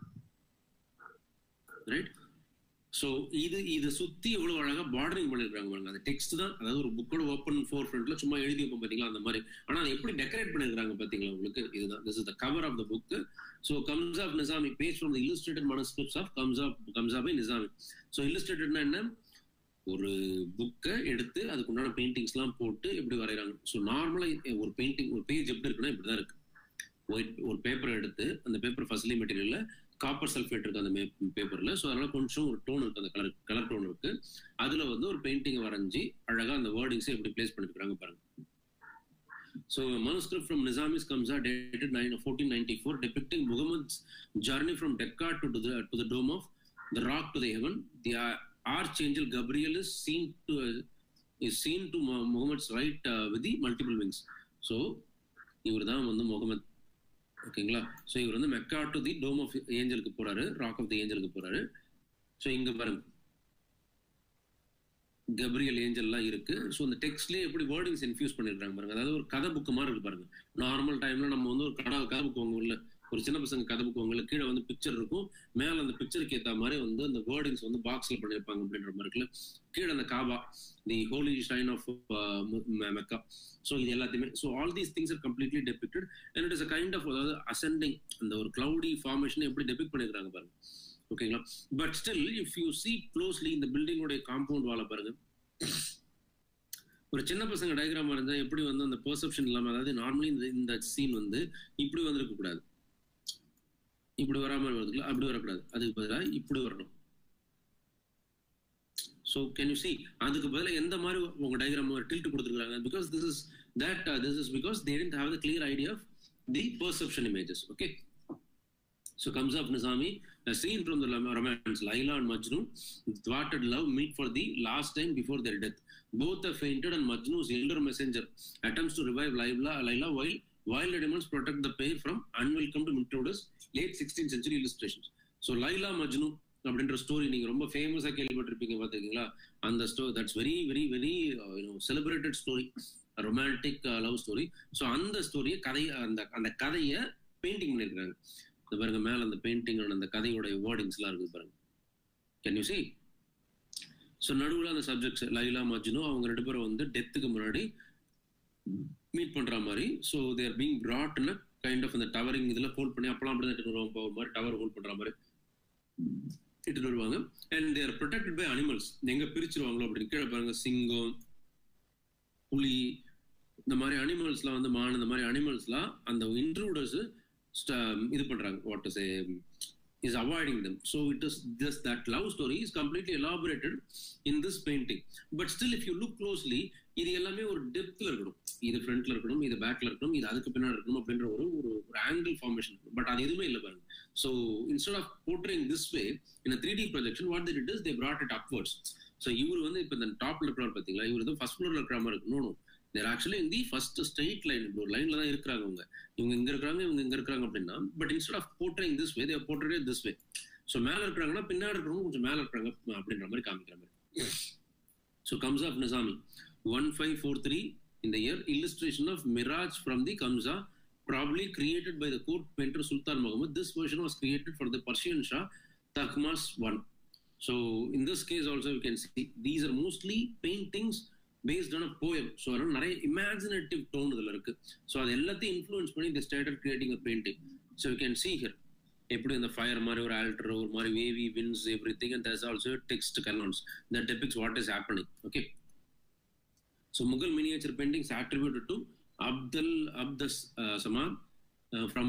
right so இது இது சுத்தி எவ்வளவு அழகா பார்டரிங் பண்ணிருக்காங்க பாருங்க அந்த டெக்ஸ்ட் தான் அதாவது ஒரு புக்கோட ஓப்பன் ஃபோர் ஃப்ரண்ட்ல சும்மா எழுதி வைப்போம் பாத்தீங்களா அந்த மாதிரி ஆனா அதை எப்படி டெக்கரேட் பண்ணிருக்காங்க பாத்தீங்களா உங்களுக்கு இதுதான் this is the cover of the book so Khamsa of Nizami page from the illustrated manuscripts of Khamsa of Khamsa of Nizami so இல்லுஸ்ட்ரேட்டட்னா என்ன ஒரு புக்கை எடுத்து அதுக்கு உண்டான பெயிண்டிங்ஸ் எல்லாம் போட்டு எப்படி வரைகிறாங்க ஸோ நார்மலா ஒரு பெயிண்டிங் ஒரு பேஜ் எப்படி இருக்குன்னா இப்படிதான் இருக்கு ஒயிட் ஒரு பேப்பர் எடுத்து அந்த பேப்பர் ஃபர்ஸ்ட்லி மெட்டீரியல்ல காப்பர் சல்ஃபேட் இருக்கு அந்த பேப்பர்ல ஸோ அதனால கொஞ்சம் ஒரு டோன் இருக்கு அந்த கலர் கலர் டோன் இருக்கு அதுல வந்து ஒரு பெயிண்டிங் வரைஞ்சி அழகா அந்த வேர்டிங்ஸை எப்படி பிளேஸ் பண்ணிருக்காங்க பாருங்க So a manuscript from Nizamis comes out dated 9, 1494 depicting Muhammad's journey from Decca to the, to the dome of the rock to the heaven. The uh, archangel Gabriel is seen to uh, is seen to Muhammad's right uh, with the multiple wings. So இவர் தான் வந்து முகமது ஓகேங்களா so இவர் வந்து Mecca to the dome of ஏஞ்சலுக்கு போறாரு rock of the ஏஞ்சலுக்கு போறாரு so இங்க பாருங்க கப்ரியல் ஏஞ்சல்லாம் இருக்கு ஸோ அந்த டெக்ஸ்ட்லேயே எப்படி வேர்டிங்ஸ் இன்ஃபியூஸ் பண்ணிருக்காங்க பாருங்க அதாவது ஒரு கதை புக்கு மாதிரி இருக்கு பாருங்க நார்மல் டைம்ல நம்ம வந்து ஒரு கடை கதை புக்கு வாங்குவோம்ல ஒரு சின்ன பசங்க கதை புக்கு வாங்கல கீழே வந்து பிக்சர் இருக்கும் மேல அந்த பிக்சருக்கு ஏற்ற மாதிரி வந்து அந்த வேர்டிங்ஸ் வந்து பாக்ஸ்ல பண்ணிருப்பாங்க அப்படின்ற மாதிரி இருக்குல்ல கீழே அந்த Kaaba the holy shrine of Mecca so இது எல்லாத்தையுமே so all these things are completely depicted and it is a kind of அதாவது அசெண்டிங் அந்த ஒரு கிளவுடி ஃபார்மேஷன் எப்படி டெபிக் பண்ணிருக்காங்க பாருங்க ஓகேங்களா but still if you see closely இந்த பில்டிங்கோடைய காம்பவுண்ட் வாழ பாருங்க ஒரு சின்ன பசங்க டயக்ராமா இருந்தா எப்படி வந்து அந்த பெர்செப்ஷன் இல்லாம அதாவது நார்மலி இந்த இந்த சீன் வந்து இப்படி வந்திருக்க கூடாது இப்படி வராம வருதுல அப்படி வரக்கூடாது அதுக்கு பதிலாக இப்படி வரணும் ஸோ கேன் யூ சி அதுக்கு பதிலாக எந்த மாதிரி உங்க டயக்ராம் ஒரு டில்ட் கொடுத்துருக்காங்க because this is that this is because they tend have the clear idea of the perception images okay So comes up Nizami, a scene from the romance Laila and Majnu, thwarted love meet for the last time before their death. Both are fainted and Majnu's elder messenger attempts to revive Laila, Laila while wild animals protect the pair from unwelcome intruders. Late 16th century illustrations. So Laila Majnu அப்படின்ற story நீங்க ரொம்ப ஃபேமஸா கேள்விப்பட்டிருப்பீங்க பாத்துக்கீங்களா அந்த story that's very very very celebrated story romantic love story so அந்த ஸ்டோரியை கதை அந்த அந்த கதையை பெயிண்டிங் பண்ணியிருக்காங்க இந்த பாருங்க மேல அந்த பெயிண்டிங் அந்த கதையோட வேர்டிங்ஸ் எல்லாம் இருக்குது பாருங்க கேன் யூ சி ஸோ நடுவில் அந்த சப்ஜெக்ட்ஸ் லைலா மஜ்னு அவங்க ரெண்டு பேரும் வந்து டெத்துக்கு முன்னாடி மீட் பண்ற மாதிரி ஸோ தேர் பீங் பிராட்னு கைண்ட் ஆஃப் அந்த டவரிங் இதில் ஹோல்ட் பண்ணி அப்பலாம் அப்படி தான் எடுத்துட்டு வருவாங்க ஒரு மாதிரி டவர் ஹோல்ட் பண்ற மாதிரி எடுத்துட்டு வருவாங்க and there protected by animals எங்க பிரிச்சிருவாங்களோ அப்படின்னு கீழே பாருங்க சிங்கம் புலி இந்த மாதிரி அனிமல்ஸ்லாம் வந்து மான் இந்த மாதிரி அனிமல்ஸ்லாம் அந்த இன்ட்ரூடர்ஸ் இது பண்றாங்க what is is avoiding them so it is this that love story is completely elaborated in this painting but still if you look closely இது எல்லாமே ஒரு டெப்த்ல இருக்கணும் இது ஃப்ரண்ட்ல இருக்கணும் இது பேக்ல இருக்கணும் இது அதுக்கு பின்னாடி இருக்கணும் அப்படின்ற ஒரு ஒரு ஒரு ஆங்கிள் ஃபார்மேஷன் பட் அது எதுவுமே இல்லை பாருங்க so instead of portraying this way in three D projection what it is they brought it upwards so இவர் வந்து இப்போ இந்த டாப்ல இருக்கிறார் பார்த்தீங்களா இவர் வந்து ஃபர்ஸ்ட் ஃப்ளோர்ல இருக்கிற மாதிரி இருக்கணும் தேர் ஆக்சுவலி இந்த ஃபர்ஸ்ட் ஸ்ட்ரெயிட் லைன் இப்படி ஒரு லைன்ல தான் இருக்கிறாங்க அவங்க இவங்க இங்க இருக்கிறாங்க இவங்க இங்க இருக்கிறாங்க அப்படின்னா but instead of portraying this way there portray this way so மேல இருக்கிறாங்கன்னா பின்னாடி இருக்கிறவங்க கொஞ்சம் மேல இருக்கிறாங்க அப்படின்ற மாதிரி காமிக்கிற மாதிரி so Khamsa of Nizami one five four three இந்த year illustration of Miraj from the Khamsa probably created by the court painter Sultan Muhammad. This version was created for the Persian Shah Takhmas I. So in this case also you can see these are mostly paintings based on a poem. So அதனால நிறைய imaginative tone இதில் இருக்கு so அது எல்லாத்தையும் influence பண்ணி the started creating a painting so you can see here எப்படி இந்த fire மாதிரி ஒரு ஆல்டர் ஒரு மாதிரி wavy vines every thing and thus also text columns that depicts what is happening okay so Mughal miniature paintings attributed to Abdul Abdas uh, Samad uh, from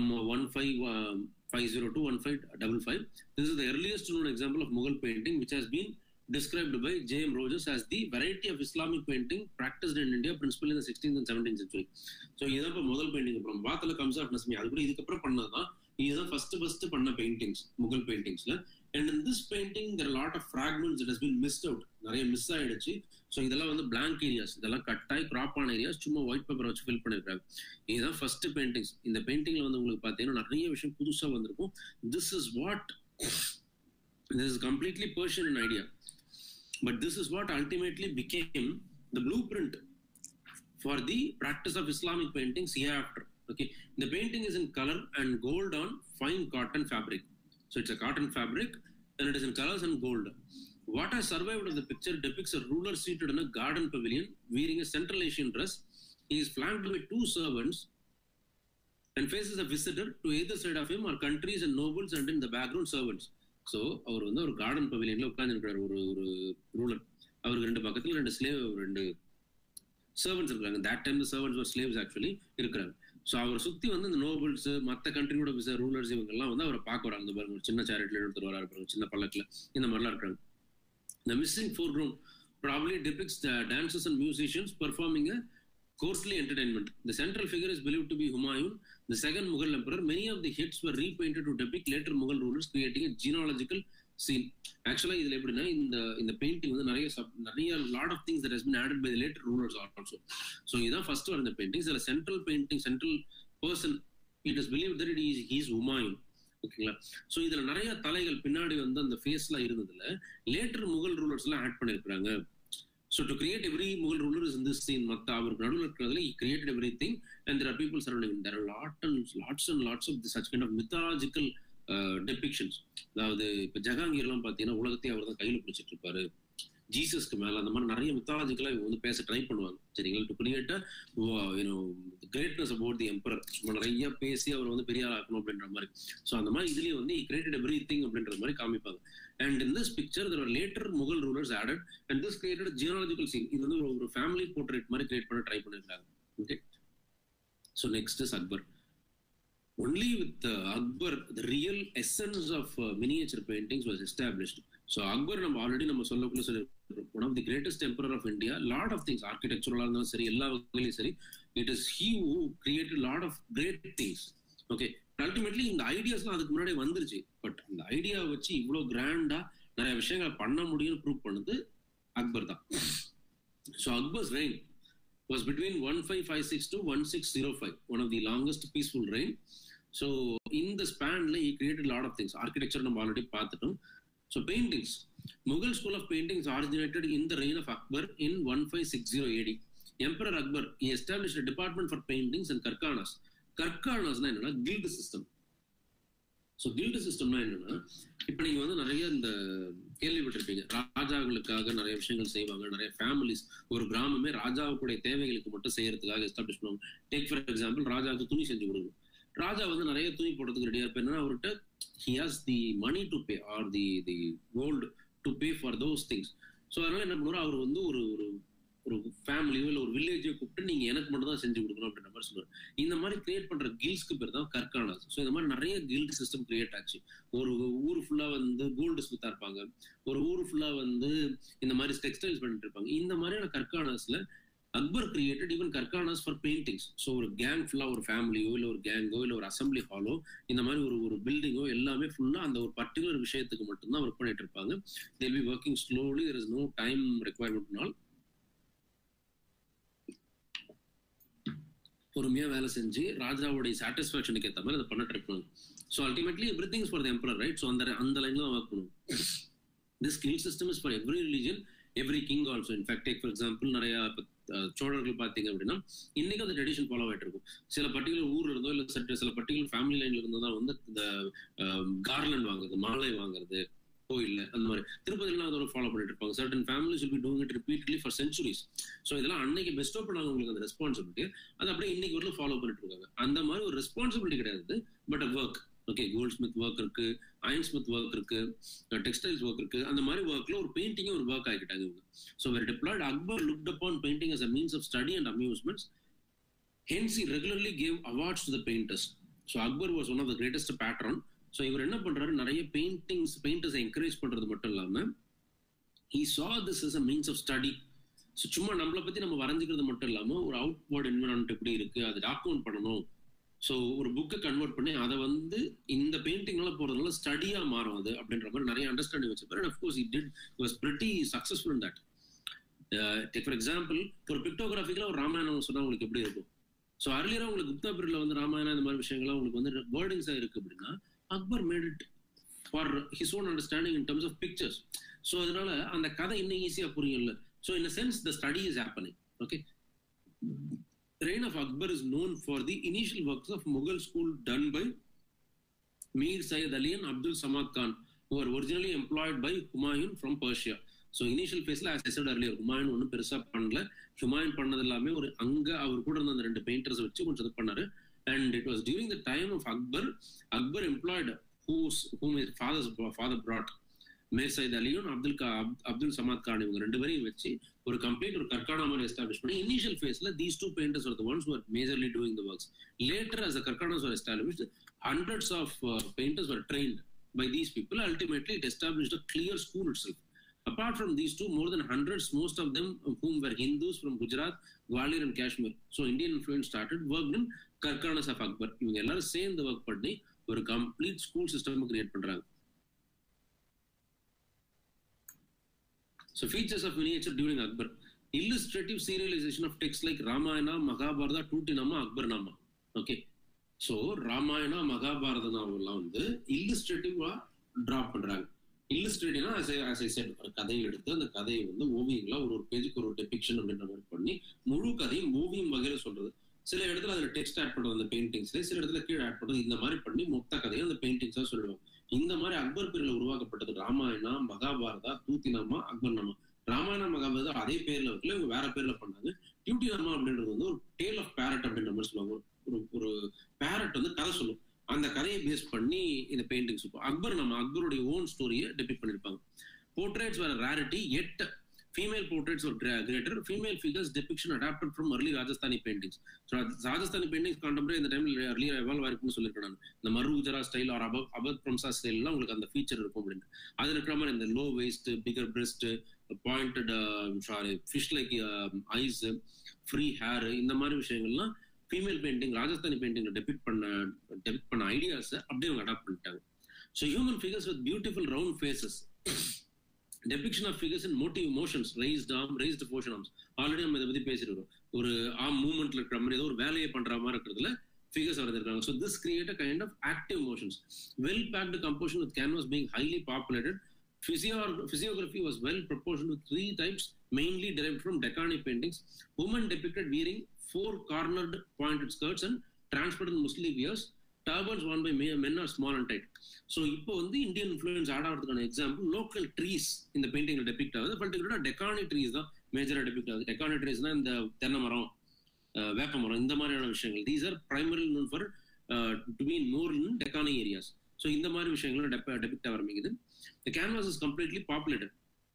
uh, 1550 to 1555. This is the earliest known example of Mughal painting which has been described by J.M. Rogers as the variety of Islamic painting practiced in India, principally in the 16th and 17th century. So இதுதான் இப்போ முதல் painting அப்புறம் பாத்துல comes of நஸ்மி அது கூட இதுக்கப்புறம் பண்ணதுதான் இதுதான் first first பண்ண பெயிண்டிங்ஸ் முகல் பெயிண்டிங்ஸ்ல and in this painting there lot of fragments it has been missed out நிறைய மிஸ் ஆயிடுச்சு ஸோ இதெல்லாம் வந்து பிளாங்க் ஏரியாஸ் இதெல்லாம் கட்டாய் கிராப் ஆன ஏரியாஸ் சும்மா ஒயிட் பேப்பர் வச்சு ஃபில் பண்ணிருக்காங்க இதுதான் ஃபர்ஸ்ட் பெயிண்டிங்ஸ் இந்த பெயிண்டிங்ல வந்து உங்களுக்கு பார்த்தீங்கன்னா நிறைய விஷயம் புதுசா வந்திருக்கும் this is what this is completely Persian in idea but this is what ultimately became the blueprint for the practice of Islamic paintings hereafter. Okay, the painting is in color and gold on fine cotton fabric. So it's a cotton fabric and it is in colors and gold. What has survived of the picture depicts a ruler seated in a garden pavilion wearing a Central Asian dress. He is flanked by two servants and faces a visitor to either side of him are countries and nobles and in the background servants. So அவர் வந்து ஒரு garden பவிலியன்ல உட்காந்துருக்காரு ஒரு ஒரு ruler அவருக்கு ரெண்டு பக்கத்துல ரெண்டு ஸ்லேவ் ரெண்டு சர்வன்ஸ் இருக்காங்க தட் டைம் சர்வன்ஸ் ஒரு ஸ்லேவ்ஸ் ஆக்சுவலி இருக்கிறாங்க ஸோ அவரை சுத்தி வந்து இந்த நோபல்ஸ் மற்ற கண்ட்ரியோட விச ரூலர்ஸ் இவங்க எல்லாம் வந்து அவரை பார்க்க வராங்க இந்த பாருங்க ஒரு சின்ன சேரிட்டில் எடுத்துட்டு வரா இருப்பாங்க சின்ன பல்லக்கில் இந்த மாதிரிலாம் இருக்காங்க The missing foreground probably depicts the dancers and musicians performing a courtly entertainment. The central figure is believed to be Humayun, the second Mughal emperor. Many of the heads were repainted to depict later Mughal rulers, creating a genealogical scene. ஆக்சுவலா இதுல எப்படின்னா இந்த இந்த painting வந்து நிறைய sub- நிறைய lot of things that has been added by the later rulers also so இதான் first வர இந்த பெயிண்டிங் இதுல central painting central person it is believe that it is he's Humayun ஓகேங்களா ஸோ இதுல நிறைய தலைகள் பின்னாடி வந்து அந்த ஃபேஸ்லாம் இருந்ததுல லேட்டர் முகல் ரூலர்ஸ் எல்லாம் ஆட் பண்ணிருக்காங்க so to create every Mughal ruler is இந்த சீன் மற்ற அவருக்கு நடுவில் இருக்கிறதுல created every thing and there are people surrounding there lot and lots and lots of such kind of mythological depictions அதாவது இப்போ ஜஹாங்கீர்லாம் பார்த்தீங்கன்னா உலகத்தையும் அவர் தான் கையில் பிடிச்சிட்டு இருப்பாரு ஜீசஸ்க்கு மேல அந்த மாதிரி நிறைய மித்தாலஜிக்கலா இவங்க வந்து பேச ட்ரை பண்ணுவாங்க சரிங்களா to create you know greatness about the emperor சும்மா நிறைய பேசி அவர் வந்து பெரிய ஆள் ஆக்கணும் அப்படின்ற மாதிரி ஸோ அந்த மாதிரி இதுலயே வந்து கிரியேட்டட் எவ்ரி திங் அப்படின்ற மாதிரி காமிப்பாங்க and in this picture there later Mughal rulers added and this created geological scene இது வந்து ஒரு- ஒரு ஃபேமிலி போர்ட்ரேட் மாதிரி கிரியேட் பண்ண ட்ரை பண்ணிருக்காங்க okay so next is Akbar only with uh, Akbar, the real essence of uh, miniature paintings was established. So Akbar நம்ம already நம்ம சொல்லக்குள்ள சொல்லி one of the greatest emperor of India lot of things ஆர்கிடெக்சரலா இருந்தாலும் சரி எல்லா வகையிலும் சரி it is he who created lot of great things okay ultimately இந்த ஐடியாஸ்லாம் அதுக்கு முன்னாடி வந்துருச்சு பட் அந்த ஐடியா வச்சு இவ்வளவு கிராண்டா நிறைய விஷயங்களை பண்ண முடியும்னு ப்ரூவ் பண்ணது அக்பர் தான் so Akbar's reign was between 1556 to 1605, one of the longest peaceful reign. So in the span, he created a lot of things. Architecture நம்ம already பார்த்துட்டோம். So paintings. Mughal school of paintings originated in the reign of Akbar in 1560 AD. Emperor Akbar, he established a department for paintings and karkanas. Karkanas என்னன்னா guild system. So guild சிஸ்டம்னா என்னன்னா இப்போ நீங்க வந்து நிறைய இந்த கேள்விப்பட்டிருப்பீங்க ராஜாக்களுக்காக நிறைய விஷயங்கள் செய்வாங்க நிறைய ஃபேமிலிஸ் ஒரு கிராமமே ராஜாவுக்குடைய தேவைகளுக்கு மட்டும் செய்யறதுக்காக எஸ்டாப்ளிஷ் பண்ணுவாங்க டேக் ஃபார் எக்ஸாம்பிள் ராஜாவுக்கு துணி செஞ்சு கொடுக்கணும் ராஜா வந்து நிறைய துணி போடுறதுக்கு ரெடியா இருப்பேன் என்னன்னா அவர்கிட்ட he has the money to pay or the the gold to pay for those things so அதனால என்ன பண்ணுவார் அவர் வந்து ஒரு ஒரு ஒரு ஃபேமிலியோ இல்லை ஒரு வில்லேஜோ கூப்பிட்டு நீங்க எனக்கு மட்டும் தான் செஞ்சு கொடுக்கணும் அப்படின்ற மாதிரி சொல்லுவார் இந்த மாதிரி கிரியேட் பண்ற கில்ஸ்க்கு பேர் தான் கற்கானாஸ் ஸோ இந்த மாதிரி நிறைய கில்ட் சிஸ்டம் கிரியேட் ஆச்சு ஒரு ஊர் ஃபுல்லா வந்து கோல்டு ஸ்மித்தா இருப்பாங்க ஒரு ஊர் ஃபுல்லா வந்து இந்த மாதிரி டெக்ஸ்டைல்ஸ் பண்ணிட்டு இருப்பாங்க இந்த மாதிரியான கற்கானாஸ்ல Akbar created even karkhanas for paintings so ஒரு கேங் ஃபுல்லா ஒரு ஃபேமிலியோ இல்லை ஒரு கேங்கோ இல்லை ஒரு அசம்பிளி ஹாலோ இந்த மாதிரி ஒரு ஒரு பில்டிங்கோ எல்லாமே ஃபுல்லா அந்த ஒரு பர்டிகுலர் விஷயத்துக்கு மட்டும்தான் ஒர்க் பண்ணிட்டு இருப்பாங்க they'll be working slowly there is no time ரெக்குவயர்மெண்ட்னால் பொறுமையா வேலை செஞ்சு ராஜாவுடைய சாட்டிஸ்பாக்சனுக்கு ஏற்ற மாதிரி அதை பண்ண ட்ரை பண்ணுவாங்க so ultimately every things for the emperor right so அந்த அந்த லைன்ல தான் ஒர்க் பண்ணுவோம் this skill system is for every religion every king also in fact take for example நிறைய இப்ப, அஹ், சோழர்கள் பார்த்தீங்க அப்படின்னா இன்னைக்கு அந்த ட்ரெடிஷன் ஃபாலோ ஆயிட்டு இருக்கும் சில பர்டிகுலர் ஊர்ல இருந்தோ இல்லை சற்று சில பர்டிகுலர் ஃபேமிலி லைன்ல இருந்தோ தான் வந்து இந்த கார்லண்ட் வாங்குறது மாலை வாங்குறது கோயில்ல அந்த மாதிரி திருப்பதிலாம் அதோட ஃபாலோ பண்ணிட்டு இருப்பாங்க certain families will be doing it repeatedly for centuries ஸோ இதெல்லாம் அன்னைக்கு பெஸ்டோ பண்ணாங்க உங்களுக்கு அந்த ரெஸ்பான்சிபிலிட்டி அது அப்படியே இன்னைக்கு வரலும் ஃபாலோ பண்ணிட்டு இருக்காங்க அந்த மாதிரி ஒரு ரெஸ்பான்சிபிலிட்டி கிடையாது but a work okay goldsmith work இருக்கு அயன் ஸ்மித் ஒர்க் இருக்கு டெக்ஸ்டைல்ஸ் ஒர்க் இருக்கு அந்த மாதிரி ஒர்க்ல ஒரு பெயிண்டிங்கும் ஒரு ஒர்க் ஆகிட்டாங்க இவங்க so very deployed Akbar looked upon painting as a means of study and amusements hence he regularly gave awards to the painters so Akbar was one of the greatest patron so இவர் என்ன பண்றாரு நிறைய பெயிண்டிங்ஸ் பெயிண்டர்ஸை என்கரேஜ் பண்றது மட்டும் இல்லாம he saw this is a means of study so சும்மா நம்மளை பத்தி நம்ம வரைஞ்சிக்கிறது மட்டும் இல்லாம ஒரு அவுட்வர்ட் என்விரான்மெண்ட் எப்படி இருக்கு அதை டாக்குமெண்ட் பண்ணணும் ஸோ ஒரு புக்கை கன்வெர்ட் பண்ணி அதை வந்து இந்த பெயிண்டிங்னால போறதுனால ஸ்டடியா மாறும் அது அப்படின்ற மாதிரி நிறைய அண்டர்ஸ்டாண்டிங் வச்சிருப்பாரு and of course it did was pretty successful in that take for example ஒரு பிக்டோகிராஃபிக்கில் ஒரு ராமாயணம் சொன்னா உங்களுக்கு எப்படி இருக்கும் ஸோ அர்லியரா உங்களுக்கு குப்தா பீரியட்ல வந்து ராமாயணம் இந்த மாதிரி விஷயங்கள்லாம் உங்களுக்கு வந்து வேர்டிங்ஸா இருக்கு அப்படின்னா Akbar made it for his own understanding in terms of pictures so அதனால அந்த கதை இன்னும் ஈஸியா புரியும்ல so in sense the study is happening okay reign of Akbar is known for the initial works of Mughal school done by Mir Sayyid Ali and Abdul Samad Khan, who were originally employed by Humayun from Persia. So initial ஃபேஸ்ல as I said earlier Humayun ஒன்றும் பெருசா பண்ணல ஹுமாயூன் பண்ணது எல்லாமே ஒரு அங்க அவர் கூட இருந்த அந்த ரெண்டு பெயிண்டர்ஸ் வச்சு கொஞ்சம் இது பண்ணாரு and it was during the time of Akbar Akbar employed whose whom father's father brought Mir Sayyid அலியும் அப்துல் கா அப்துல் சமாத் கான் இவங்க ரெண்டு பேரையும் வச்சு ஒரு கம்ப்ளீட் ஒரு கற்கானா மாதிரி எஸ்டாப்ளிஷ் பண்ணி இனிஷியல் ஃபேஸ்ல these two painters are the ones were majorly doing the works later as the karkhanas were established hundreds of painters were trained by these people ultimately it established a clear school itself Apart from these two, more than hundreds, most of them of whom were Hindus from Gujarat, Gwalior and Kashmir. So Indian influence started, worked in Karkanas of Akbar. இவங்க எல்லாரும் சேர்ந்து work பண்ணி ஒரு complete school system create பண்றாங்க So features of miniature during Akbar. Illustrative serialization of texts like Ramayana, Mahabharata, Tutinama, Akbarnama. Okay. So Ramayana Mahabharata நாவல்லாம் வந்து இல்லுஸ்ட்ரேட்டிவா drop பண்றாங்க இல்லுஸ்ட்ரேட்டிவ்னா ஆஸ் ஐ செட் ஒரு கதையை எடுத்து அந்த கதையை வந்து ஓவியங்களா ஒரு ஒரு பேஜுக்கு ஒரு டெபிக்ஷன் அப்படின்ற மாதிரி பண்ணி முழு கதையும் ஓவியம் வகையில சொல்றது சில இடத்துல அதுல டெக்ஸ்ட் ஆட் பண்றது அந்த பெயிண்டிங்ஸ்ல சில இடத்துல கீழே ஆட் பண்றது இந்த மாதிரி பண்ணி மொத்த கதையும் அந்த பெயிண்டிங்ஸா சொல்லுவாங்க இந்த மாதிரி அக்பர் பேர்ல உருவாக்கப்பட்டது ராமாயணா மகாபாரதா தூத்தினாமா அக்பர்நாமா ராமாயணா மகாபாரதா அதே பேர்ல வைக்கல இவங்க வேற பேர்ல பண்ணாங்க டியூட்டினாமா அப்படின்றது வந்து ஒரு டேல் ஆஃப் பேரட் அப்படின்ற மாதிரி சொல்லுவாங்க ஒரு ஒரு பேரட் வந்து கதை சொல்லும் அந்த கதையை பேஸ் பண்ணி இந்த பெயிண்டிங்ஸ் இருக்கும் அக்பர் நம்ம அக்பருடைய ஓன் ஸ்டோரியை டெபிக் பண்ணிருப்பாங்க போர்ட்ரேட்ஸ் வேற ரேரிட்டி எட் ஃபீமேல் போர்ட்ரேட்ஸ் ஒரு greater female figures depiction adapted from early Rajasthani paintings so Rajasthani paintings contemporary இந்த டைம்ல அர்லியர் எவால்வ் ஆயிருக்கும்னு சொல்லியிருக்கேன் நான் இந்த மரு குஜரா ஸ்டைல் ஆர் அபத் அபத் பிரம்சா ஸ்டைல்லாம் உங்களுக்கு அந்த ஃபீச்சர் இருக்கும் அப்படின்னு அது இருக்கிற மாதிரி இந்த low waist figure breast pointed sari fish like eyes free hair இந்த மாதிரி விஷயங்கள்லாம் female painting Rajasthani painting depict பண்ண டெபிக் பண்ண ஐடியாஸ் அப்படியே அவங்க அடாப்ட் பண்ணிட்டாங்க so human figures with beautiful round faces depiction of figures in motive motions raised arm raised portion arms already நம்ம இதை பத்தி பேசிருக்கோம் ஒரு ஆம் மூவ்மெண்ட்ல இருக்கிற மாதிரி ஏதோ ஒரு வேலையை பண்ற மாதிரி இருக்கிறதுல ஃபிகர்ஸ் வரைஞ்சிருக்காங்க so this create a kind of active motions well packed composition with canvas being highly populated physiography was well proportioned with three types, mainly derived from Deccani paintings. Women depicted wearing four cornered pointed skirts and transparent Muslim wears. Turbans worn by men are small and tight. So இப்போ வந்து Indian influence add ஆகிறதுக்கான example local trees இந்த பெயிண்டிங்ல depict ஆகுது பர்டிகுலராக Deccani trees தான் மேஜரா depict ஆகுது டெக்கானி ட்ரீஸ்னா இந்த தென்னை மரம் வேப்ப மரம் இந்த மாதிரியான விஷயங்கள் these are primary known for to be more in Deccani areas so இந்த மாதிரி விஷயங்களும் டெபிக்ட் ஆரம்பிக்குது the canvas is completely populated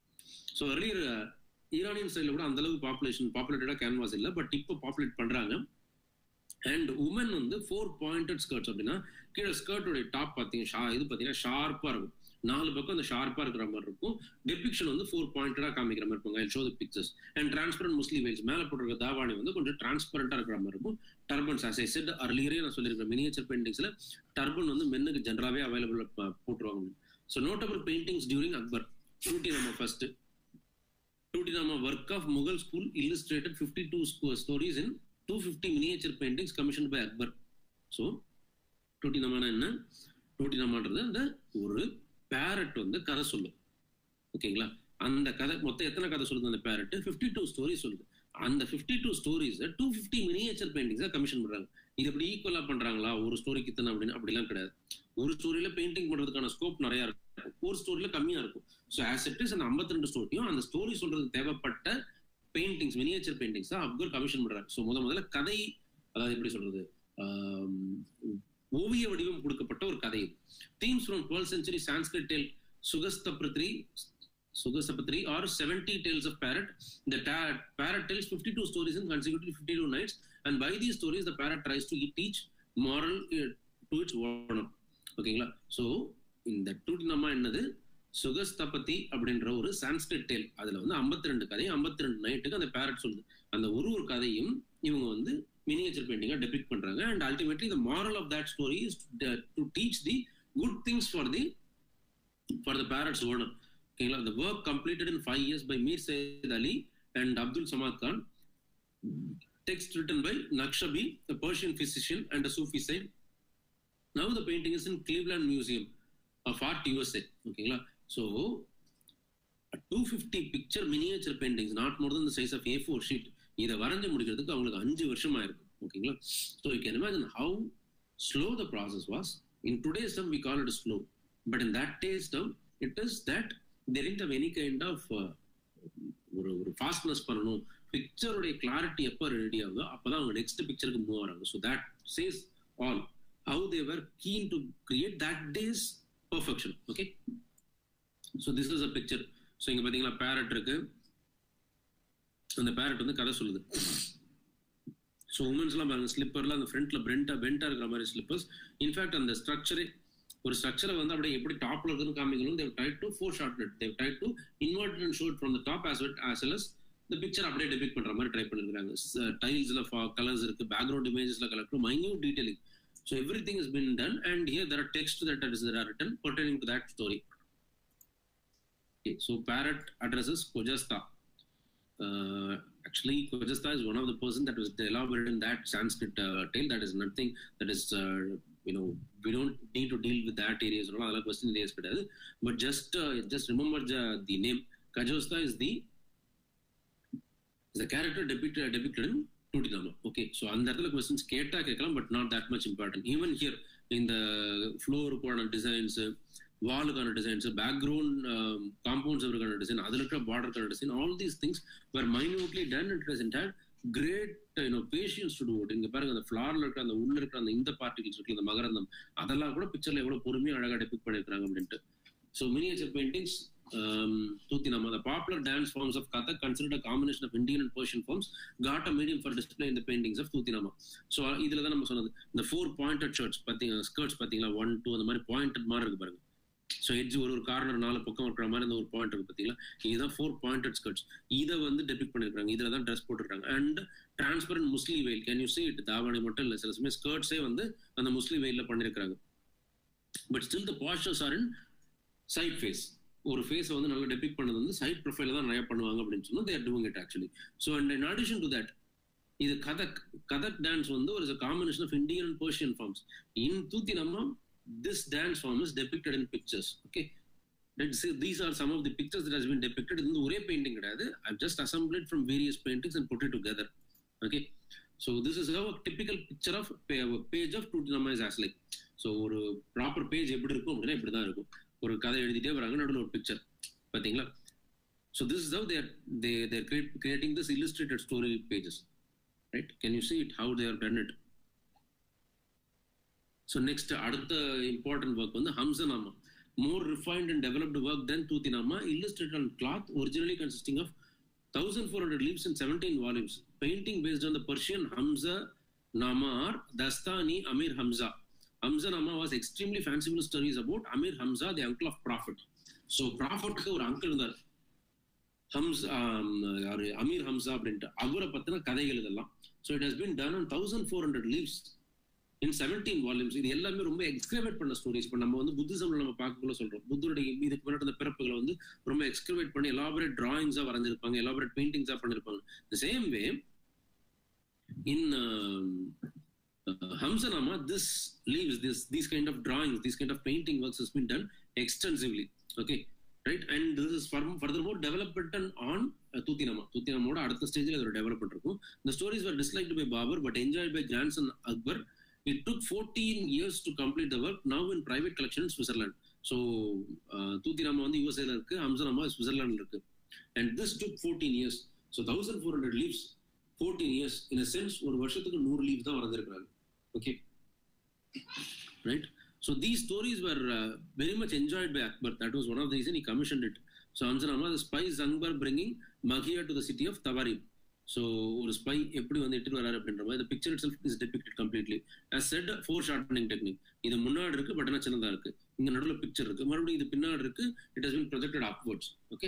so earlier Iranian ஸ்டைலில் கூட அந்த அளவுக்கு பாப்புலேஷன் பாப்புலேட்டடாக கேன்வாஸ் இல்லை பட் இப்போ பாப்புலேட் பண்ணுறாங்க அண்ட் உமன் வந்து ஃபோர் பாயிண்டட் ஸ்கர்ட்ஸ் அப்படின்னா கீழே ஸ்கர்ட்டோடைய டாப் பார்த்தீங்க ஷா இது பார்த்தீங்கன்னா ஷார்ப்பாக இருக்கும் நாலு பக்கம் அந்த ஷார்ப்பாக இருக்கிற மாதிரி இருக்கும் டெபிக்ஷன் வந்து ஃபோர் பாயிண்டடாக காமிக்கிற மாதிரி இருக்கும் I show the pictures and transparent Muslim veils மேலே போட்டிருக்க தாவாணி வந்து கொஞ்சம் டிரான்ஸ்பரண்டாக இருக்கிற மாதிரி இருக்கும் டர்பன்ஸ் ஆஸ் ஐ செட் அர்லியரே நான் சொல்லியிருக்கேன் மினியேச்சர் பெயிண்டிங்ஸில் டர்பன் வந்து மென்னுக்கு ஜென்ரலாகவே அவைலபிள் போட்டுருவாங்க so notable paintings during Akbar Tutinama first Tutinama work of Mughal school illustrated fifty two stories in two fifty miniature paintings commission by Akbar so டூட்டி நம்மனா என்ன டூட்டி நம்மன்றது அந்த ஒரு பேரட் வந்து கதை சொல்லும் ஓகேங்களா அந்த கதை மொத்தம் எத்தனை கதை சொல்லுது அந்த பேரட் ஃபிஃப்டி டூ ஸ்டோரிஸ் சொல்லுது அந்த fifty two stories two fifty miniature பெயிண்டிங்ஸை கமிஷன் பண்றாங்க இது எப்படி ஈக்குவலா பண்றாங்களா ஒரு ஸ்டோரிக்கு இத்தனை அப்படின்னு அப்படிலாம் கிடையாது ஒரு ஸ்டோரியில பெயிண்டிங் பண்றதுக்கான ஸ்கோப் நிறைய இருக்கும் ஒரு ஸ்டோரியில கம்மியா இருக்கும் ஸோ ஆஸ் இட் இஸ் அந்த ஐம்பத்தி ரெண்டு ஸ்டோரியும் அந்த ஸ்டோரி சொல்றதுக்கு தேவைப்பட்ட பெயிண்டிங்ஸ் மினியேச்சர் பெயிண்டிங்ஸ் தான் அப்கர் கமிஷன் பண்றாரு ஸோ முத முதல்ல கதை அதாவது எப்படி சொல்றது ஓவிய வடிவம் கொடுக்கப்பட்ட ஒரு கதை themes from twelve century Sanskrit tale சுகஸ்தப்ரித்ரி Shukasaptati or seventy tales of parrot இந்த parrot tales fifty two stories in consecutive fifty two nights and by the stories the parrot tries to teach moral to its owner ஓகேங்களா so இந்த Tutinama என்னது சுகஸ்தபதி அப்படின்ற ஒரு Sanskrit Dale அதுல வந்து ஐம்பத்தி ரெண்டு கதையும் ஐம்பத்தி ரெண்டு நைட்டுக்கு அந்த பேரட் சொல்லுது அந்த ஒரு ஒரு கதையும் இவங்க வந்து மினியேச்சர் பெயிண்டிங்கா டெபிக் பண்றாங்க and ultimately the moral of that story is to teach the good things for the for the parrots owner ஓகேங்களா the work completed in five years by Mir Said Ali and Abdul Samad Khan. Text written by Nakshabi, a Persian physician and a Sufi saint. Now the painting is in Cleveland Museum of Art, USA. ஓகேங்களா so two fifty picture miniature paintings not more than size of A four sheet இதை வரைஞ்சு முடிக்கிறதுக்கு அவங்களுக்கு அஞ்சு வருஷம் ஆயிருக்கும் ஓகேங்களா so you can imagine how slow the process was in today's time we call it slow but in that days time it is that there isn't of any kind of ஒரு ஒரு ஃபாஸ்ட்னஸ் பண்ணணும் பிக்சருடைய clarity எப்போ ready ஆகுதோ அப்பதான் அவங்க next பிக்சருக்கு move ஆகிறாங்க so that says all how they were keen to create that days perfection okay so this is a picture so இங்க பாத்தீங்களா பேரட் இருக்கு அந்த பேரட் வந்து கதை சொல்லுது ஸோ உமன்ஸ்லாம் பாருங்க ஸ்லிப்பர்ல அந்த ஃப்ரண்ட்ல பிரெண்டா பெண்டா இருக்கிற மாதிரி ஸ்லிப்பர்ஸ் இன்ஃபேக்ட் அந்த ஸ்ட்ரக்சரே ஒரு ஸ்ட்ரக்சரை வந்து அப்படியே எப்படி டாப்ல இருக்குன்னு காமிக்கணும் they've try to foreshortened they've try to invert and shot from the top as wet as well as இந்த பிக்சர் அப்படியே டெபிக் பண்ற மாதிரி ட்ரை பண்ணிருக்காங்க டைல்ஸ்ல கலர்ஸ் இருக்கு பேக்ரவுண்ட் இமேஜஸ்ல colour minute detailing so everything is been done and here there are text that is are written pertaining to that story so parrot addresses Khojasta uh, actually Kojasta is one of the person that was elaborated in that Sanskrit uh, tale. That is nothing that is uh, you know we don't need to deal with that areas or other question areas but just uh, just remember the, the name Kajasta is the is the character depicted depicted in Tutinama. Okay, so அந்த இடத்துல questions கேட்டா கேட்கலாம் but not that much important. Even here in the floor designs வாலுக்கான designs background compounds அவருக்கான design அதில் இருக்கிற பார்டருக்கான design all these things were minutely done it is in had great you know patience to do it இங்க பாருங்க அந்த ஃபிளார்ல இருக்கிற அந்த உள்ள இருக்கிற அந்த இந்த பார்ட்டிகல்ஸ் இருக்கு அந்த மகரந்தம் அதெல்லாம் கூட பிக்சர்ல எவ்வளவு பொறுமையா அழகா டெபிக் பண்ணிருக்காங்க அப்படின்ட்டு so miniature paintings Tutinama, the popular dance forms of Kathak considered a combination of Indian and Persian forms, got a medium for display in the paintings of Tutinama. So இதுல தான் நம்ம சொன்னது இந்த ஃபோர் பாயிண்டட் ஷர்ட்ஸ் பார்த்தீங்க skirts பார்த்தீங்களா one two அந்த மாதிரி pointed மாதிரி இருக்கு பாருங்க ஸோ எட்ஜ் ஒரு ஒரு கார்னர் நாலு பக்கம் இருக்கிற மாதிரி அந்த ஒரு பாயிண்ட் இருக்கு பார்த்தீங்களா இதுதான் ஃபோர் பாயிண்டட் ஸ்கர்ட்ஸ் இதை வந்து டெபிக் பண்ணிருக்காங்க இதில் தான் ட்ரெஸ் போட்டுருக்காங்க and transparent muslin veil can you see it தாவணி மட்டும் இல்லை சில சமயம் ஸ்கர்ட்ஸே வந்து அந்த முஸ்லி வெயிலில் பண்ணிருக்காங்க but still the postures are in side face ஒரு ஃபேஸை வந்து நல்லா டெபிக் பண்ணது வந்து சைட் ப்ரொஃபைல தான் நிறைய பண்ணுவாங்க அப்படின்னு சொன்னா they're doing it actually so and in addition to that இது கதக் கதக் டான்ஸ் வந்து ஒரு combination of Indian and Persian forms in Tuti நம்ம this dance form is depicted in pictures okay these are some of the pictures that has been depicted இது வந்து ஒரே painting கிடையாது I just assemble from various paintings and put it together okay so this is how typical picture of page of டூ நம்ம is as like so ஒரு proper page எப்படி இருக்கும் அப்படின்னா இப்படி தான் இருக்கும் ஒரு கதை எழுதிட்டே வராங்க நடுவில் ஒரு பிக்சர் பார்த்தீங்களா so this is how they're they they're creating this illustrated story pages right can you see it how they're done it so next அடுத்த இம்பார்ட்டன்ட் ஒர்க் வந்து Hamzanama more refined and developed work then Tutinama illustrate on cloth originally consisting of thousand four hundred leaves in seventeen volumes painting based on the Persian Hamza Nama or Dastani Amir Hamza Hamza Nama was extremely fanciful stories about Amir Hamza, the uncle of Prophet. So ப்ராஃபட்க்கு ஒரு uncle இருந்தார் ஹம்ஸ் யாரு Amir Hamza அப்படின்ட்டு அவரை பத்தின கதைகள் இதெல்லாம் so it has been done on thousand four hundred leaves in seventeen volumes இது எல்லாமே ரொம்ப எக்ஸ்கிரிவேட் பண்ண ஸ்டோரிஸ் இப்போ நம்ம வந்து புத்திசம்ல நம்ம பார்க்கக்குள்ள சொல்றோம் புத்தருடைய இதுக்கு முன்னாடி அந்த பிறப்புகளை வந்து ரொம்ப எக்ஸ்கிரிவேட் பண்ணி எலாபரேட் டிராயிங்ஸா வரைஞ்சிருப்பாங்க எலாபரேட் பெயிண்டிங்ஸா பண்ணிருப்பாங்க the same way in uh, Hamsanama, this leaves this these kind of drawings, these kind of painting works has been done extensively. Okay, right? And this is furthermore developed on uh, Tutinama. Tutinama அடுத்த ஸ்டேஜில் அதோட develop இருக்கும் The stories were disliked by Babur but enjoyed by grandson Akbar. It took 14 years to complete the work, now in private collection in Switzerland. So, uh, Tutinama வந்து யூஎஸ்ஏல இருக்கு ஹம்சனாமா சுவிட்சர்லாண்ட்ல இருக்கு and this took 14 years. So, 1400 leaves 14 years. In a sense, ஒரு வருஷத்துக்கு நூறு leave தான் வரைஞ்சிருக்கிறாங்க okay right so these stories were uh, very much enjoyed by akbar that was one of the reason he commissioned it so anjanama the spies akbar bringing maghia to the city of tawarib so ஒரு spy எப்படி வந்து எட்டு வராரு அப்படின்ற மாதிரி picture itself is depicted completely as set foreshortening technique இது முன்னாடி இருக்கு பட் ஆனால் சின்னதா இருக்கு இங்க நடுவில் பிக்சர் இருக்கு மறுபடியும் இது பின்னாடி இருக்கு it has been projected upwards okay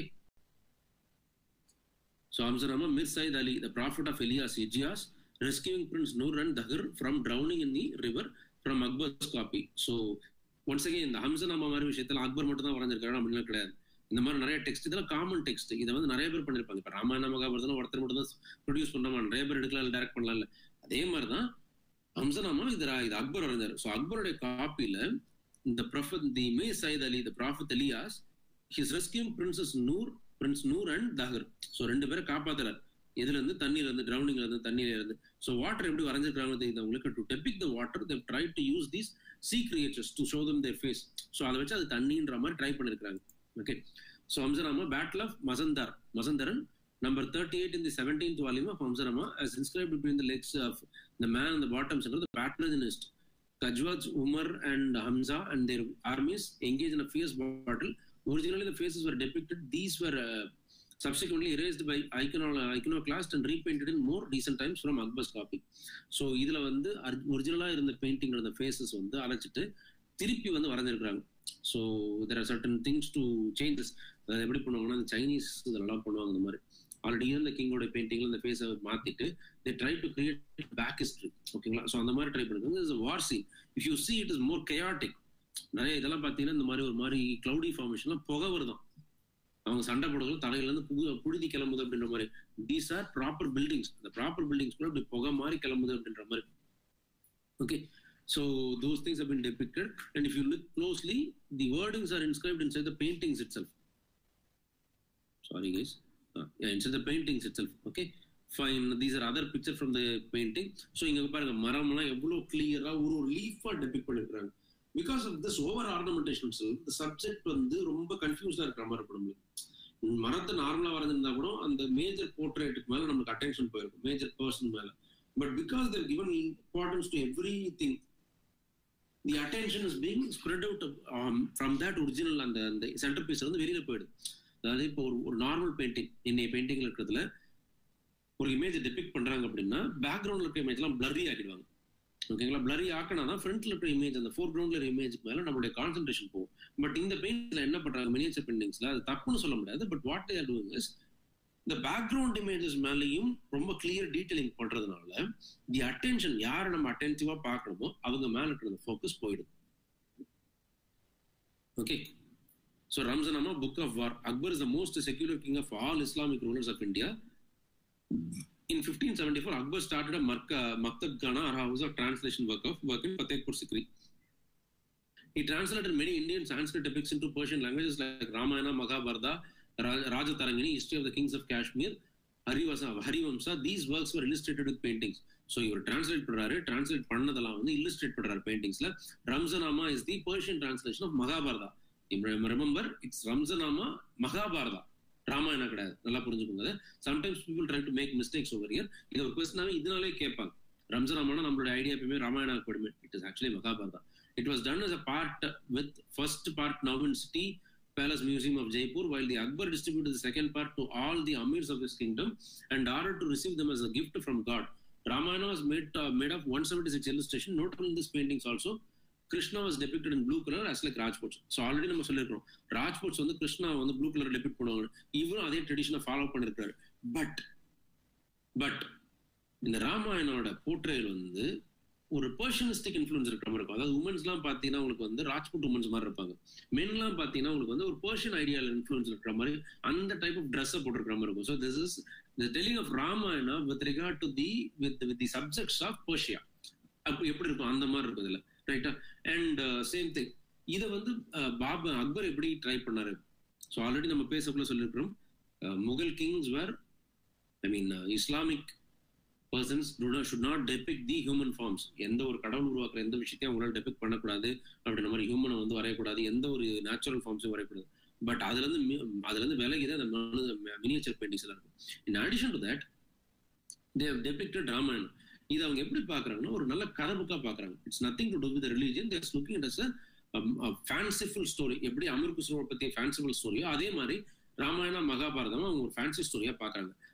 so Hamzanama Mir Sayyid Ali the prophet of Elias இஜியாஸ் rescuing prince Nur and Tahir from drowning in the river from Akbar's copy so once again இந்த ஹம்சனாமா மாதிரி விஷயத்துல அக்பர் மட்டும் தான் வரைஞ்சிருக்காரு அப்படின்னு கிடையாது இந்த மாதிரி நிறைய டெக்ஸ்ட் இதெல்லாம் காமன் டெக்ஸ்ட் இதை வந்து நிறைய பேர் பண்ணிருப்பாங்க இப்போ ராமாயண மகாபாரதம் ஒருத்தர் மட்டும் தான் ப்ரொடியூஸ் பண்ணாமா நிறைய பேர் எடுக்கலாம் டைரக்ட் பண்ணலாம் இல்ல அதே மாதிரி தான் ஹம்சனாமா இது இது அக்பர் வரைஞ்சாரு ஸோ அக்பருடைய காப்பியில இந்த ப்ரொஃபத் தி மே Sayyid Ali the prophet Elias his rescue princess Nur prince Nur and Tahir so ரெண்டு பேரை காப்பாத்துறாரு இதுல இருந்து தண்ணீர்ல இருந்து டிரவுனிங்ல இருந்து தண்ணீர்ல இருந்து ஸோ வாட்டர் எப்படி வரைஞ்சிருக்காங்க தெரியுது உங்களுக்கு to depict the water they've try to use these sea creatures to show them their face so அதை வச்சு அது தண்ணின்ற மாதிரி ட்ரை பண்ணிருக்காங்க okay so Hamzanama battle of மசந்தார் Mazandaran number thirty eight in the seventeenth volume of Hamzanama as inscribed between the legs of the man and the bottom center the Patnajanist Kajwaz, Umar and Hamza and their armies engaged in a fierce battle originally the faces were depicted these were uh, subsequently erased by icono- iconoclast and repainted in more recent times from Akbar's copy. So இதுல வந்து ஒரிஜினலா இருந்த painting இருந்த faces வந்து அழைச்சிட்டு திருப்பி வந்து வரைஞ்சிருக்கிறாங்க so there are certain things to changes அதை எப்படி பண்ணுவாங்கன்னா இந்த சைனீஸ் இதெல்லாம் பண்ணுவாங்க இந்த மாதிரி ஆல்ரெடி இருந்த கிங்கோட பெயிண்டிங்ல இந்த ஃபேஸை மாத்திட்டு they try to create back history ஓகேங்களா ஸோ அந்த மாதிரி ட்ரை பண்ணுறாங்க is war scene if you see it is more chaotic நிறைய இதெல்லாம் பார்த்தீங்கன்னா இந்த மாதிரி ஒரு மாதிரி க்ளவுடி ஃபார்மேஷன்லாம் புகை வருதான் அவங்க சண்டை போடுறது தலையில இருந்து புகு புழுதி கிளம்புது அப்படின்ற மாதிரி தீஸ் ஆர் ப்ராப்பர் பில்டிங்ஸ் அந்த ப்ராப்பர் பில்டிங்ஸ் கூட இப்படி புகை மாதிரி கிளம்புது அப்படின்ற மாதிரி okay so those things have been depicted and if you look closely the wordings are inscribed inside the paintings itself sorry guys uh, yeah inside the paintings itself okay fine these are other picture from the painting so இங்க பாருங்க மரம்லாம் எவ்வளவு கிளியரா ஒரு ஒரு லீஃபா depict பண்ணிருக்காங்க because of this over ornamentation இந்த சப்ஜெக்ட் வந்து ரொம்ப கன்ஃபியூஸ்டா இருக்கிற மாதிரி இருக்கும் நம்மளுக்கு மரத்தை நார்மலா வரைஞ்சிருந்தா கூட அந்த மேஜர் போர்ட்ரேட்டுக்கு மேல நமக்கு அட்டென்ஷன் போயிருக்கும் மேஜர் பர்சன் மேல but because they're given importance to everything the attention is being spread out from that original அந்த அந்த சென்டர் பீஸ் வந்து வெளியில போயிடுது அதாவது இப்போ ஒரு ஒரு நார்மல் பெயிண்டிங் இன்னைய பெயிண்டிங்ல இருக்கிறதுல ஒரு இமேஜ் டெபிக் பண்றாங்க அப்படின்னா பேக்ரவுண்ட்ல இருக்க இமேஜ் எல்லாம் பிளரி ஆக்கிடுவாங்க ஓகேங்களா பிளரி ஆக்கினா தான் ஃப்ரண்ட்ல இருக்கிற இமேஜ் அந்த ஃபோர் கிரவுண்ட்ல இருக்கிற இமேஜ்க்கு மேல நம்மளுடைய கான்சென்ட்ரேஷன் போகும் பட் இந்த பெயிண்ட்ல என்ன பண்றாங்க மினியேச்சர் பெயிண்டிங்ஸ்ல அது தப்புன்னு சொல்ல முடியாது but what are doing is இந்த பேக்ரவுண்ட் இமேஜஸ் மேலேயும் ரொம்ப கிளியர் டீட்டெயிலிங் பண்றதுனால தி அட்டென்ஷன் யாரை நம்ம அட்டென்சிவா பார்க்கணுமோ அவங்க மேல இருக்கிற ஃபோக்கஸ் போயிடும் okay so Razmnama book of war Akbar is the most secular king of all Islamic rulers of India In 1574, Akbar started a Marka, Maktab Ghana or house of translation work of work in Fatehpur Sikri. He translated many Indian Sanskrit epics into Persian languages like Ramayana, Mahabharata, Rajatarangini, History of the Kings of Kashmir, Harivasa, Harivamsa. These works were illustrated with paintings. So இவர் translate பண்றாரு translate பண்ணதெல்லாம் வந்து illustrate பண்றாரு பெயிண்டிங்ஸ்ல Razmnama is the Persian translation of Mahabharata remember it's Razmnama Mahabharata Ramayanam கிடையாது நல்லா புரிஞ்சுக்கோங்க sometimes people try to make mistakes over year இது ஒரு கொஸ்டினாவே இதனாலே கேட்பாங்க ரம்ஜானாமான நம்மளோட ஐடியா எப்பயுமே ராமாயணா போடுமே it is actually Mahabharata it was done as a part with first part now in city Palace Museum of Jaipur, while the Akbar distributed the second part to all the amirs of his kingdom and ordered to receive them as a gift from God. Ramayana was made, uh, made of 176 illustration. Notable in these paintings also, Krishna was depicted in blue colour as like Rajputs so already நம்ம சொல்லியிருக்கோம் ராஜ்போட்ஸ் வந்து கிருஷ்ணா வந்து blue colour depict பண்ணுவாங்க இவரும் அதே ட்ரெடிஷனை follow பண்ணிருக்காரு but but இந்த ராமாயணோட போர்ட்ரேல் வந்து ஒரு பர்ஷனிஸ்டிக் இன்ஃபுளுன்ஸ் இருக்கிற மாதிரி இருக்கும் அதாவது உமன்ஸ்லாம் பார்த்தீங்கன்னா உங்களுக்கு வந்து ராஜ்புட் உமன்ஸ் மாதிரி இருப்பாங்க மென்லாம் பார்த்தீங்கன்னா உங்களுக்கு வந்து ஒரு பர்ஷியன் ஐடியாவில் இன்ஃபுளுன்ஸ் இருக்கிற மாதிரி அந்த டைப் ஆஃப் ட்ரெஸ்ஸை போட்டிருக்கிற மாதிரி இருக்கும் so this is the telling of Ramayana with regard to the with with the subjects of Persia அப்போ எப்படி இருக்கும் அந்த மாதிரி இருக்கும் இதுல ரைட்டா அண்ட் சேம் திங் இதை வந்து பாபா அக்பர் எப்படி ட்ரை பண்ணாரு ஸோ ஆல்ரெடி நம்ம பேசக்குள்ள சொல்லியிருக்கிறோம் Mughal kings were I mean Islamic persons should not depict the human forms எந்த ஒரு கடவுள் உருவாக்குற எந்த விஷயத்தையும் அவங்களால டெபிக் பண்ணக்கூடாது அப்படின்ற மாதிரி ஹியூமனை வந்து வரையக்கூடாது எந்த ஒரு நேச்சுரல் ஃபார்ம்ஸையும் வரையக்கூடாது பட் அதுல இருந்து அதுல இருந்து விலகி தான் அந்த மினியேச்சர் பெயிண்டிங்ஸ் எல்லாம் இருக்கும் in addition to that they've depicted Ramayanam இது அவங்க எப்படி பாக்குறாங்கன்னா ஒரு நல்ல கதை புக்கா பாக்குறாங்க it's nothing to do with religion they're looking it as fanciful story எப்படி அமிர் குஸ்ரோவை பத்தி ஃபேன்சிஃபுல் ஸ்டோரியோ அதே மாதிரி ராமாயணா மகாபாரதம் அவங்க ஒரு ஃபேன்சி ஸ்டோரியா பாக்குறாங்க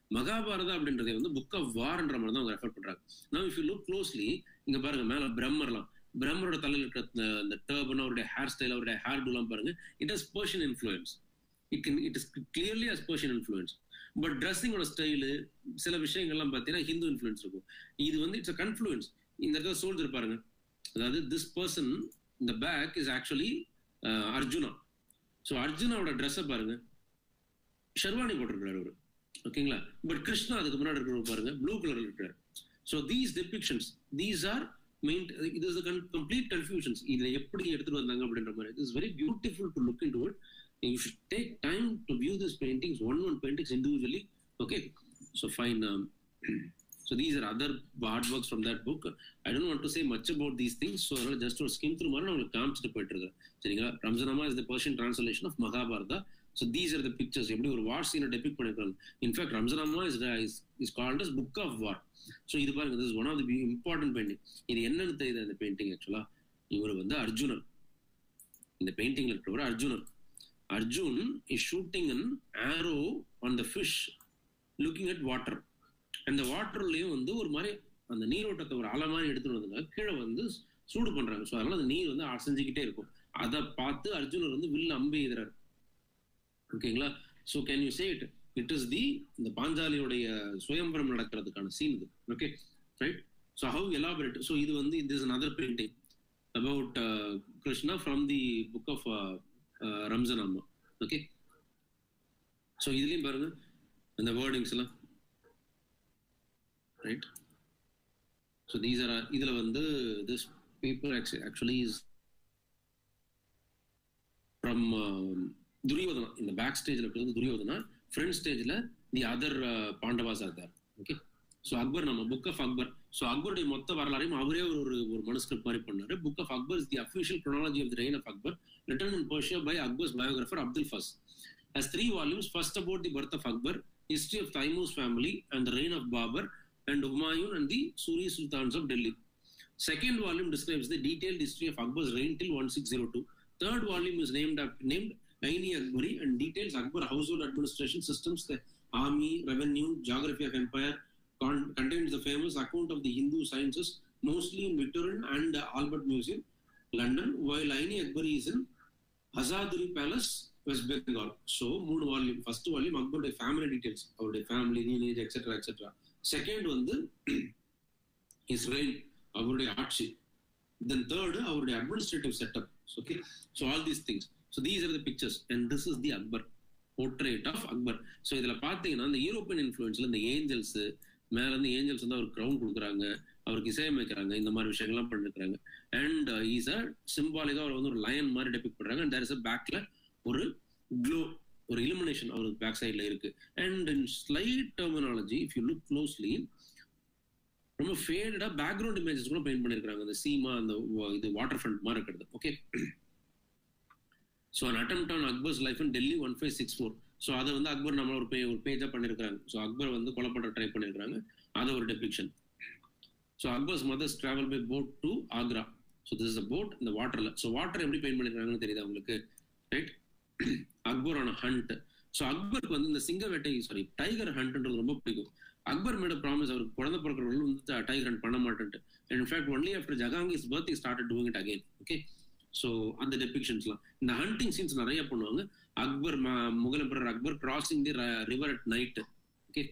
மகாபாரதா அப்படின்றதை வந்து புக் ஆஃப் வார்ன்ற மாதிரி தான் அவங்க ரெஃபர் பண்றாங்க நான் இஃப் யூ லுக் க்ளோஸ்லி இங்க பாருங்க மேல பிரம்மர்லாம் பிரம்மரோட தலையில் இருக்கிற அந்த- அந்த டர்பன் அவருடைய ஹேர் ஸ்டைல் அவருடைய ஹேர் டூலாம் பாருங்க it is Persian influence it can it is clearly as Persian influence but ட்ரெஸ்ஸிங்கோட ஸ்டைலு சில விஷயங்கள்லாம் பார்த்தீங்கன்னா ஹிந்து இன்ஃப்ளூயன்ஸ் இருக்கும் இது வந்து இட்ஸ் அ கன்ஃப்ளூயன்ஸ் இந்த இடத்துல சோல்ஜர் பாருங்க அதாவது திஸ் பர்சன் இந்த பேக் இஸ் ஆக்சுவலி அர்ஜுனா ஸோ அர்ஜுனாவோட ட்ரெஸ்ஸை பாருங்க ஷெர்வானி போட்டிருக்கிறாரு அவரு ஓகேங்களா பட் கிருஷ்ணா அதுக்கு முன்னாடி இருக்கிறவர் பாருங்க ப்ளூ கலர்ல இருக்கிறார் so these depictions these are main இது இஸ் கம்ப்ளீட் கன்ஃபியூஷன்ஸ் இதுல எப்படி எடுத்துட்டு வந்தாங்க அப்படின்ற மாதிரி it is very beautiful to look into it you should take time to view this paintings one one paintings individually okay so fine so these are other hard works from that book I don't want to say much about these things so அதனால just ஒரு skim through மாதிரி நான் உங்களுக்கு காமிச்சிட்டு போயிட்டு இருக்கேன் சரிங்களா Razmnama is the Persian translation of Mahabharata so these are the pictures எப்படி ஒரு வார் சீனை டெபிக் பண்ணிருக்காங்க in fact Razmnama is is called as book of war so இது பாருங்க this one of the important painting இது என்னன்னு தெரியுது அந்த பெயிண்டிங் ஆக்சுவலா இவர் வந்து அர்ஜுனன் இந்த பெயிண்டிங்ல இருக்கிறவர் Arjunan Arjun is shooting an arrow on the fish looking at water அந்த வாட்டர்லயும் வந்து ஒரு மாதிரி அந்த நீரோட்டத்தை ஒரு அலை மாதிரி எடுத்துட்டு வந்தாங்க கீழே வந்து சூடு பண்றாங்க ஸோ அதனால அந்த நீர் வந்து அசைஞ்சுக்கிட்டே இருக்கும் அதை பார்த்து அர்ஜுனர் வந்து வில் அம்பு எதிரார் ஓகேங்களா so can you say it it is the இந்த பாஞ்சாலியுடைய சுயம்பரம் நடக்கிறதுக்கான சீன் இது okay right so how elaborate so இது வந்து this another painting about Krishna from the book of Razmnama okay so இதுலயும் பாருங்க இந்த வேர்டிங்ஸ் எல்லாம் ரைட் ஸோ தீஸ் ஆர் இதுல வந்து this paper actually is from Duryodhana இந்த பேக் ஸ்டேஜ்ல இருக்கிறது துரியோதனா ஃப்ரண்ட் ஸ்டேஜ்ல the other Pandavas are there okay so Akbar நம்ம புக் ஆஃப் அக்பர் ஸோ அக்பருடைய மொத்த வரலாறையும் அவரே ஒரு ஒரு ஒரு மனுஸ்கிரிப்ட் மாதிரி பண்ணாரு book of Akbar is the official chronology of the reign of Akbar written in Persia by Akbar's biographer Abdul Fazl has three volumes first about the birth of akbar history of Taimur's family and the reign of babur and humayun and the suri sultans of delhi second volume describes the detailed history of akbar's reign till 1602 third volume is named after, named Aini Akbari and details Akbar household administration systems, the army, revenue, geography of empire, con- contains the famous account of the Hindu sciences, mostly in Victorian and uh, Albert Museum, London, while Aini Akbari is in Hazadri Palace, West Bengal. So, மூணு volume first volume அக்பருடைய family details அவருடைய family lineage etcetera etcetera second வந்து is reign அவருடைய ஆட்சி then third அவருடைய administrative setup okay so all these things so these are the pictures and this is the Akbar portrait of Akbar so இதுல பாத்தீங்கன்னா இந்த European இன்ஃபுளுன்ஸ்ல இந்த Angeles மேல இருந்து ஏஞ்சல்ஸ் வந்து அவருக்கு க்ரௌன் கொடுக்குறாங்க அவருக்கு இசையமைக்கிறாங்க இந்த மாதிரி விஷயங்கள்லாம் பண்ணிருக்காங்க அண்ட் ஈஸ் அ சிம்பாலிக்கா அவர் வந்து ஒரு லயன் மாதிரி டெபிக் பண்றாங்க அண்ட் தேர் இஸ் அ பேக்ல ஒரு க்ளோ ஒரு இலுமினேஷன் அவருக்கு பேக் சைட்ல இருக்கு and in slight terminology if you look closely ரொம்ப ஃபேடா பேக்ரவுண்ட் இமேஜஸ் கூட பெயிண்ட் பண்ணிருக்காங்க அந்த சீமா அந்த வ- இது வாட்டர் ஃப்ரண்ட் மாதிரி இருக்கிறது okay so an attempt on Akbar's life in Delhi one five six four so அதை வந்து அக்பர் நம்மள ஒரு பே ஒரு பேஜா பண்ணிருக்காங்க ஸோ அக்பர் வந்து கொலை பண்ண ட்ரை பண்ணிருக்காங்க அது ஒரு depiction so Akbar's mother's travel by boat to Agra so this is a boat இந்த வாட்டர்ல ஸோ வாட்டர் எப்படி பெயிண்ட் பண்ணிருக்காங்கன்னு தெரியுதா உங்களுக்கு ரைட் அக்பர் ஆன ஹண்ட் ஸோ அக்பருக்கு வந்து இந்த சிங்க வேட்டை சாரி டைகர் ஹண்ட்ன்றது ரொம்ப பிடிக்கும் அக்பர் மேட ப்ராமிஸ் அவருக்கு குழந்தை பிறக்கிறவர்கள் வந்து டைகர் ஹண்ட் பண்ண மாட்டேன்ட்டு இன்ஃபேக்ட் ஒன்லி ஆஃப்டர் ஜகாங்கிஸ் birth start doing it again okay so அந்த டெபிக்ஷன்ஸ்லாம் இந்த ஹண்டிங் சீன்ஸ் நிறைய பண்ணுவாங்க அக்பர் ம- Mughal emperor Akbar crossing the river at night okay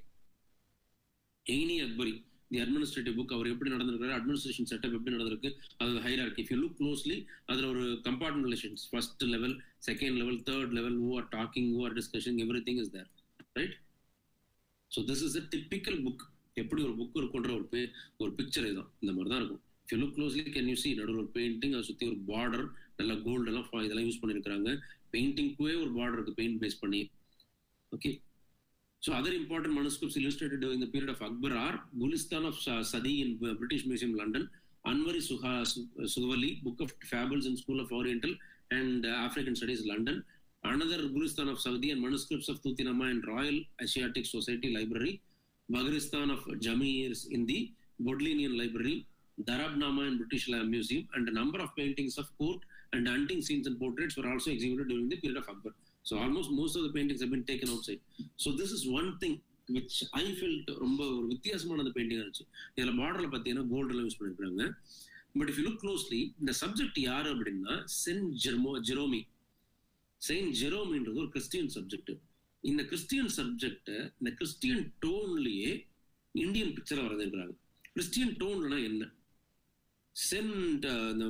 Ain Akbari the administrative book அவர் எப்படி நடந்திருக்காரு அட்மினிஸ்ட்ரேஷன் செட்டப் எப்படி நடந்திருக்கு அது hierarchy if you look closely அதுல ஒரு compartment relations first level second level third level who are talking who are discussion everything is there right so this is a typical book எப்படி ஒரு book இருக்குன்ற ஒரு பே ஒரு picture இதுதான் இந்த மாதிரி தான் இருக்கும் if you look closely can you see நடுவில் ஒரு பெயிண்டிங் அதை சுற்றி ஒரு பார்டர் நல்லா கோல்டு எல்லாம் fa- இதெல்லாம் யூஸ் பண்ணியிருக்காங்க பெயிண்டிங்க்குவே ஒரு பார்டர் இருக்கு பெயிண்ட் பேஸ் பண்ணி okay So other important manuscripts illustrated during the period of Akbar are Gulistan of Sa- Sadi in uh, British Museum, London, Anwari Suha- Su- Sughawali, Book of Fables in School of Oriental and uh, African Studies, London. Another Gulistan of Saudi and manuscripts of Tutinama and Royal Asiatic Society Library. Bagristan of Jamirs in the Bodleian Library. Darabnama in British La- Museum and a number of paintings of court and hunting scenes and portraits were also exhibited during the period of Akbar. So almost most of the paintings have been taken outside. So this is one thing which I felt ரொம்ப ஒரு வித்தியாசமான அந்த painting இருந்துச்சு இதுல பார்டர்ல பாத்தீங்கன்னா கோல்டுல use பண்ணிருக்காங்க but if you look closely இந்த சப்ஜெக்ட் யாரு அப்படின்னா சென்ட் ஜெர்மோ ஜெரோமி செயின்ட் ஜெரோமின்றது ஒரு கிறிஸ்டியன் சப்ஜெக்ட் இந்த கிறிஸ்டியன் சப்ஜெக்ட இந்த கிறிஸ்டியன் டோன்லயே இந்தியன் பிக்சரை வரைஞ்சிருக்கிறாங்க கிறிஸ்டியன் டோன்லனா என்ன சென்ட் இந்த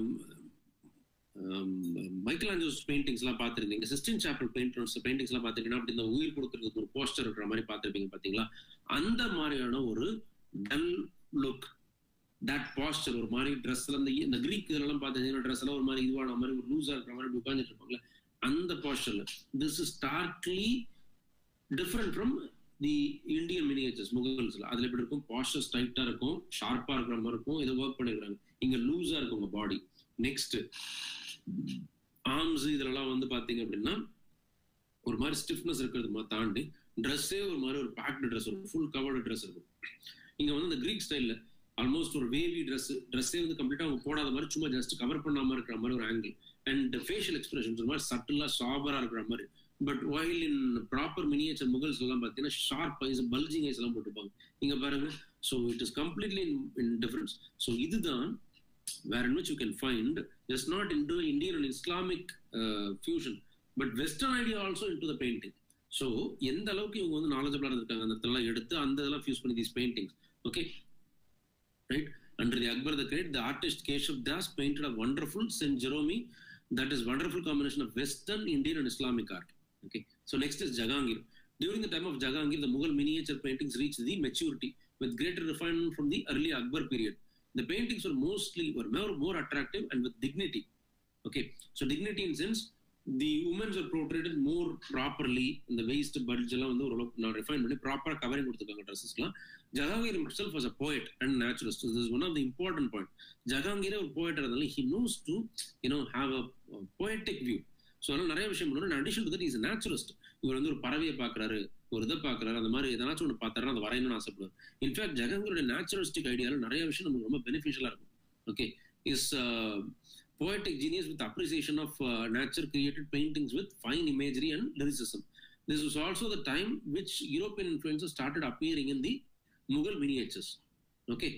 மைக்கேல் ஆஞ்சோஸ் பெயிண்டிங்ஸ் எல்லாம் பார்த்துருந்தீங்க சிஸ்டின் சாப்பிள் பெயிண்டர்ஸ் பெயிண்டிங்ஸ் எல்லாம் பார்த்துட்டீங்கன்னா அப்படி இந்த உயிர் கொடுக்கறதுக்கு ஒரு போஸ்டர் இருக்கிற மாதிரி பார்த்துருப்பீங்க பாத்தீங்களா அந்த மாதிரியான ஒரு டல் லுக் தட் பாஸ்டர் ஒரு மாதிரி ட்ரெஸ்ல இந்த இந்த கிரீக் இதெல்லாம் பார்த்தீங்கன்னா ட்ரெஸ் எல்லாம் ஒரு மாதிரி இதுவான மாதிரி ஒரு லூஸா இருக்கிற மாதிரி உட்காந்துட்டு இருப்பாங்கல்ல அந்த பாஸ்டர்ல this is starkly different from the Indian miniatures முகல்ஸ்ல அதுல எப்படி இருக்கும் பாஸ்டர்ஸ் டைட்டா இருக்கும் ஷார்ப்பா இருக்கிற மாதிரி இருக்கும் இதை ஒர்க் பண்ணிருக்காங்க இங்க லூஸா இருக்கும் உங்க பாடி நெக்ஸ்ட் ஆர்ம்ஸ் இதெல்லாம் வந்து பாத்தீங்க அப்படின்னா ஒரு மாதிரி ஸ்டிஃப்னஸ் இருக்கிறது தாண்டி ட்ரெஸ்ஸே ஒரு மாதிரி ஒரு பேக்டு ட்ரெஸ் ஒரு ஃபுல் கவர்டு ட்ரெஸ் இருக்கும் இங்க வந்து இந்த கிரீக் ஸ்டைல்ல ஆல்மோஸ்ட் ஒரு வேவி ட்ரெஸ் ட்ரெஸ்ஸே வந்து கம்ப்ளீட்டா அவங்க போடாத மாதிரி சும்மா ஜஸ்ட் கவர் பண்ணாம இருக்கிற மாதிரி ஒரு ஆங்கிள் அண்ட் ஃபேஷியல் எக்ஸ்பிரஷன்ஸ் ஒரு மாதிரி சட்டிலா சாபரா இருக்கிற மாதிரி but while in proper miniature Mughals எல்லாம் பார்த்தீங்கன்னா ஷார்ப் ஐஸ் பல்ஜிங் ஐஸ் எல்லாம் போட்டுப்பாங்க இங்க பாருங்க so it is completely in difference so இதுதான் வேற in which you can find just not into Indian and Islamic uh, fusion, but Western idea also into the painting. So எந்த அளவுக்கு இவங்க வந்து நாலேஜபிளா இருந்திருக்காங்க அந்த இடத்துல எடுத்து அந்த இதெல்லாம் ஃபியூஸ் பண்ணி these paintings okay right under the Akbar the great the artist Keshav Das painted a wonderful saint Jerome that is wonderful combination of western Indian and Islamic art okay so next is Jahangir During the time of Jahangir, the Mughal miniature paintings reached the maturity with greater refinement from the early Akbar period. The paintings were mostly were more, more attractive and with dignity. Okay, so dignity in sense the women were portrayed more properly in the waist bulge எல்லாம் வந்து ஓரளவுக்கு நான் refine பண்ணி ப்ராப்பரா covering கொடுத்துருக்காங்க ட்ரெஸ்ஸஸ்லாம் Jahangir himself was a poet and naturalist so this is one of the important point ஜஹாங்கீரே ஒரு poet இருந்தாலும் he knows to you know have a, a poetic view so அதனால நிறைய விஷயம் பண்ணுவோம் addition to that is naturalist இவர் வந்து ஒரு பறவையை பார்க்குறாரு ஒரு இதை பார்க்குறாரு அந்த மாதிரி எதனாச்சும் ஒன்று பார்த்தாரு அதை வரையணும்னு ஆசைப்படுவார் இன்ஃபேக்ட் ஜெகங்கருடைய நேச்சுரலிஸ்டிக் ஐடியாவில் நிறைய விஷயம் நமக்கு ரொம்ப பெனிஃபிஷியலாக இருக்கும் okay is poetic genius with appreciation of uh, nature created paintings with fine imagery and lyricism. This was also the time which European influences started appearing in the Mughal miniatures. Okay.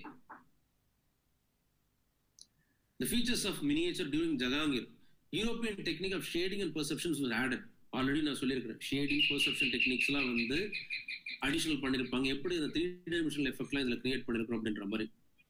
The features of miniature during Jahangir. European technique of shading and perceptions was added. Already நான் சொல்லியிருக்கிறேன் shading perception டெக்னிக்ஸ்லாம் வந்து additional பண்ணியிருப்பாங்க எப்படி இந்த three dimensional எஃபெக்ட்லாம் இதில் create பண்ணியிருக்கோம் அப்படின்ற மாதிரி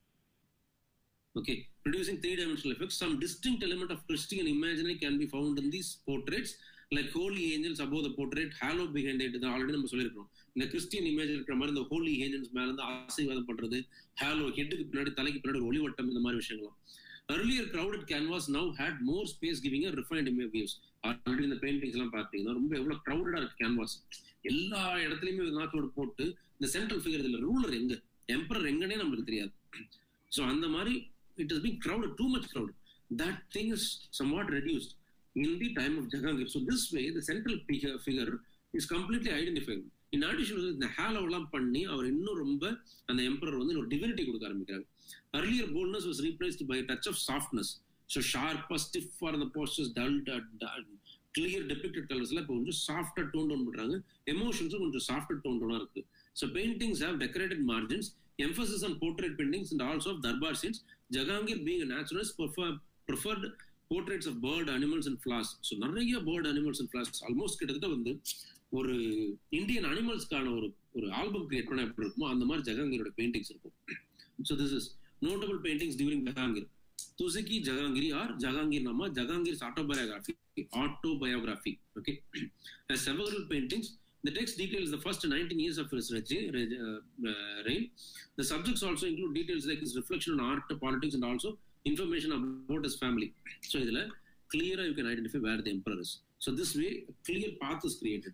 Okay, producing three-dimensional effects. Some distinct element of Christian imagery can be found in these portraits, like holy angels above the portrait, halo behind it. Already நம்ம சொல்லியிருக்கோம் இந்த கிறிஸ்டியன் இமேஜ் இருக்கிற மாதிரி இந்த ஹோலி ஏஞ்சல்ஸ் மேல இருந்து ஆசீர்வாதம் பண்றது ஹாலோ ஹெட்டுக்கு பின்னாடி தலைக்கு பின்னாடி ஒரு ஒளிவட்டம் இந்த மாதிரி விஷயங்கள்லாம் earlier crowded canvas now had more space giving a refined image views already இந்த பெயிண்டிங்ஸ் எல்லாம் பார்த்தீங்கன்னா ரொம்ப எவ்வளவு crowded இருக்கு கேன்வாஸ் எல்லா இடத்துலயுமே நாட்டோட போட்டு இந்த சென்ட்ரல் ஃபிகர் இதுல ரூலர் எங்க எம்பரர் எங்கன்னே நம்மளுக்கு தெரியாது ஸோ அந்த மாதிரி it has been crowded, too much crowded. That thing is somewhat reduced in the time of Jahangir. So this way, the central figure, figure is completely identified. In addition to இந்த ஹேலோலாம் பண்ணி அவர் இன்னும் ரொம்ப அந்த emperor வந்து ஒரு divinity கொடுக்க ஆரம்பிக்கிறாங்க earlier boldness was replaced by a touch of softness so sharp stiff for the postures dull clear depicted colors இப்போ கொஞ்சம் சாஃப்டா டோன் டவுன் பண்றாங்க எமோஷன்ஸும் கொஞ்சம் சாஃப்டா டோன் டவுனா இருக்கு so paintings have decorated margins emphasis on portrait paintings and also of darbar scenes Jahangir being a naturalist prefer, preferred portraits of bird, animals and flowers. So நிறைய bird animals and flowers almost கிட்டத்தட்ட வந்து ஒரு Indian அனிமல்ஸ்க்கான ஒரு ஒரு album create பண்ண எப்படி இருக்குமோ அந்த மாதிரி ஜஹாங்கீரோட பெயிண்டிங்ஸ் இருக்கும் so this is notable paintings during Jahangir Tuzuk Jahangiri or Jahangir Nama Jahangir's autobiography autobiography okay several paintings The text details the first 19 years of his reign. The subjects also include details like his reflection on art, politics, and also information about his family. So, clearer you can identify where the emperor is. So, this way, a clear path is created.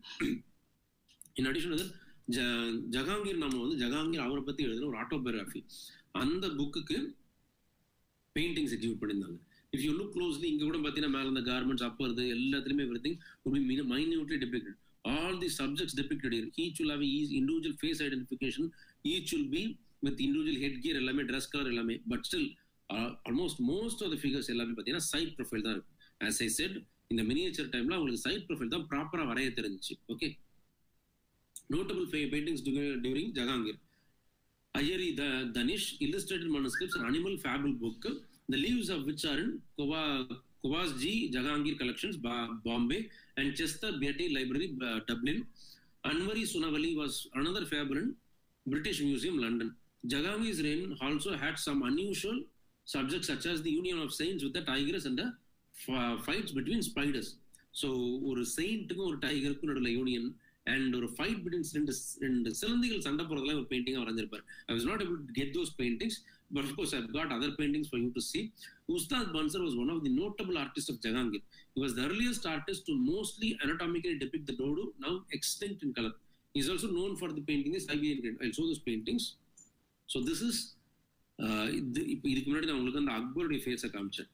In addition to that, Jahangir நம்ம வந்து ஜஹாங்கீர் அவரை பத்தி எழுதுன ஒரு autobiography அந்த புக்குக்கு paintings execute பண்ணியிருந்தாங்க if you look closely இங்க கூட பாத்தீங்கன்னா மேல இந்த கார்மெண்ட்ஸ் அப்போ இருந்து எல்லாத்துலயுமே everything minutely depicted all the subjects depicted here each will have each individual face identification each will be with individual headgear எல்லாமே ட்ரெஸ் கலர் எல்லாமே but still almost most of the figures எல்லாமே பார்த்தீங்கன்னா side profile தான் இருக்கு as I said இந்த miniature டைம்ல அவங்களுக்கு side profile தான் ப்ராப்பரா வரைய தெரிஞ்சிச்சு okay notable fa- paintings during, during Jahangir. Ayari the Danish illustrated manuscripts and animal fable book, the leaves of which are in Kova, Kovas G. Jahangir collections, Ba- Bombay, and Chester Beatty Library, uh, Dublin. Anwari Sunavali was another fable in British Museum, London. Jahangir's reign also had some unusual subjects such as the union of saints with the tigers and the f- fights between spiders. ஸோ ஒரு செயின்ட்டுக்கும் ஒரு டைகருக்கும் நடுவில் union and ஒரு fight between ரெண்டு ரெண்டு சிலந்திகள் சண்டை போறதெல்லாம் ஒரு பெயிண்டிங்காக வரைஞ்சிருப்பார் I was not able to get those paintings but of course I got other paintings for you to see Ustad Mansur was one of the notable artist of Jahangir He was the earliest artist to mostly anatomically depict the dodo, now extinct in color. He is also known for the painting the Siberian grade. I'll show those paintings. So this is uh, இது இப்போ இதுக்கு முன்னாடி நான் உங்களுக்கு அந்த அக்பருடைய ஃபேஸை காமிச்சேன்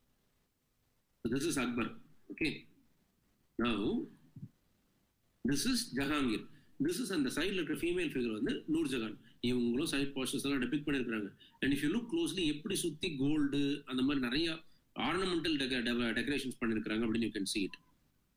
this is Akbar okay now this is Jahangir this is அந்த சைடில் இருக்கிற ஃபீமேல் ஃபிகர் வந்து நூர் ஜஹான் இவங்களும் சைட் போஸ்டர்ஸ் எல்லாம் டெபிக் பண்ணியிருக்காங்க and if you look closely எப்படி சுற்றி கோல்டு அந்த மாதிரி நிறைய ஆர்னமெண்டல் டெக்கரேஷன்ஸ் பண்ணியிருக்காங்க அப்படின்னு you can see it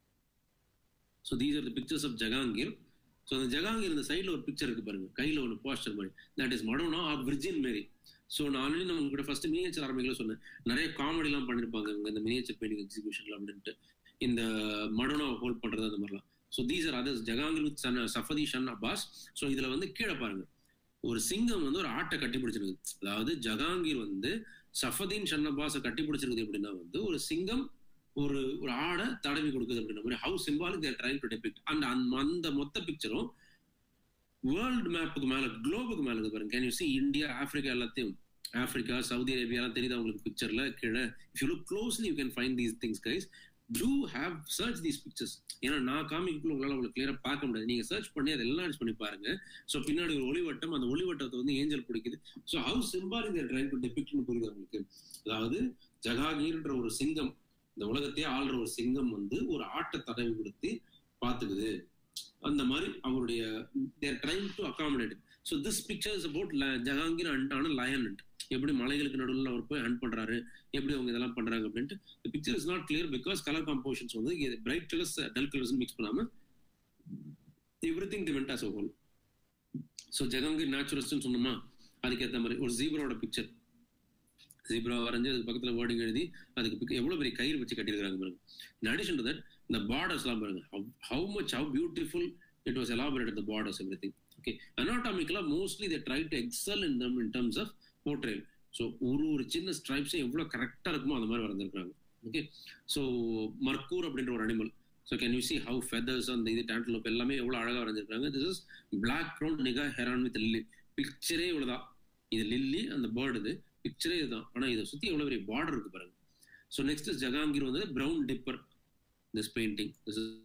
so these are the pictures of Jahangir so அந்த ஜகாங்கீர் இந்த சைடில் ஒரு பிக்சர் இருக்கு பாருங்க கையில் ஒரு போஸ்டர் மாதிரி that is Madonna or virgin Mary so நான் ஆல்ரெடி நம்ம உங்ககிட்ட ஃபர்ஸ்ட் மினியேச்சர் ஆரம்பிக்கல சொன்னேன் நிறைய காமெடிலாம் பண்ணியிருப்பாங்க இவங்க இந்த மினியேச்சர் பெயிண்டிங் எக்ஸிபிஷன்ல அப்படின்ட்டு இந்த மடோனா ஹோல்ட் பண்றது அந்த மாதிரிலாம் so these are others Jahangir with சன் சஃபதி ஷன் அப்பாஸ் ஸோ இதுல வந்து கீழே பாருங்க ஒரு சிங்கம் வந்து ஒரு ஆட்டை கட்டி பிடிச்சிருக்கு அதாவது ஜகாங்கீர் வந்து சஃபதீன் ஷன் அப்பாஸை கட்டி பிடிச்சிருக்குது அப்படின்னா வந்து ஒரு சிங்கம் ஒரு ஒரு ஆடை தடவி கொடுக்குது அப்படின்ற மாதிரி how symbolic they're trying to depict and அந்த மொத்த பிக்சரும் வேர்ல்டு மேப்புக்கு மேல குளோபுக்கு மேல இருக்கு பாருங்க can you see India Africa எல்லாத்தையும் ஆப்பிரிக்கா சவுதி அரேபியா எல்லாம் தெரியுது உங்களுக்கு பிக்சர்ல கீழே if you look closely you can find these things guys do have search these pictures ஏன்னா நான் காமிக்குள்ள உங்களால உங்களுக்கு கிளியரா பார்க்க முடியாது நீங்க சர்ச் பண்ணி அதை எல்லாம் பண்ணி பாருங்க ஸோ பின்னாடி ஒரு ஒளிவட்டம் அந்த ஒளிவட்டத்தை வந்து ஏஞ்சல் பிடிக்குது so how symbolic they're trying to டெபிக்ட்னு புரியுது உங்களுக்கு அதாவது ஜகாகீர்ன்ற ஒரு சிங்கம் இந்த உலகத்தையே ஆள்ற ஒரு சிங்கம் வந்து ஒரு ஆட்டை தடவி கொடுத்து பார்த்துக்குது அந்த மாதிரி அவருடைய they're trying to accommodate so this picture is about Jahangir and ஆன லயன் அண்ட் எப்படி மலைகளுக்கு நடுவில் அவர் போய் ஹண்ட் பண்றாரு எப்படி அவங்க இதெல்லாம் பண்றாங்க அப்படின்ட்டு the picture is not clear because color compositions வந்து bright colours dull colours mix பண்ணாம everything the went as a whole so Jahangir நேச்சுரலிஸ்ட்னு சொன்னோமா அதுக்கேற்ற மாதிரி ஒரு ஜீப்ராவோட பிக்சர் ஜீப்ரா வரைஞ்சு அது பக்கத்துல வேர்டிங் எழுதி அதுக்கு pic- எவ்வளவு பெரிய கயிறு வச்சு கட்டியிருக்காங்க பாருங்க in addition to that இந்த பார்டர்ஸ் எல்லாம் பாருங்க how much how beautiful it was elaborated the borders everything okay anatomically mostly they try to excel in them in terms of portrayal so ஒரு ஒரு சின்ன ஸ்ட்ரைப்ஸும் எவ்வளோ கரெக்டாக இருக்குமோ அந்த மாதிரி வரைஞ்சிருக்காங்க ஓகே ஸோ மர்க்கூர் அப்படின்ற ஒரு animal so can you see how feathers அந்த இது டேண்டலோப் எல்லாமே எவ்வளோ அழகாக வரைஞ்சிருக்காங்க திஸ் இஸ் பிளாக் ப்ரௌன் நிகா ஹெரான் வித் லில்லி பிக்சரே இவ்வளோதான் இது லில்லி அந்த பேர்டு இது பிக்சரே இதுதான் ஆனால் இதை சுற்றி எவ்வளோ பெரிய பார்டர் இருக்கு பாருங்க ஸோ நெக்ஸ்ட் ஜகாங்கீர் வந்து brown dipper this painting this is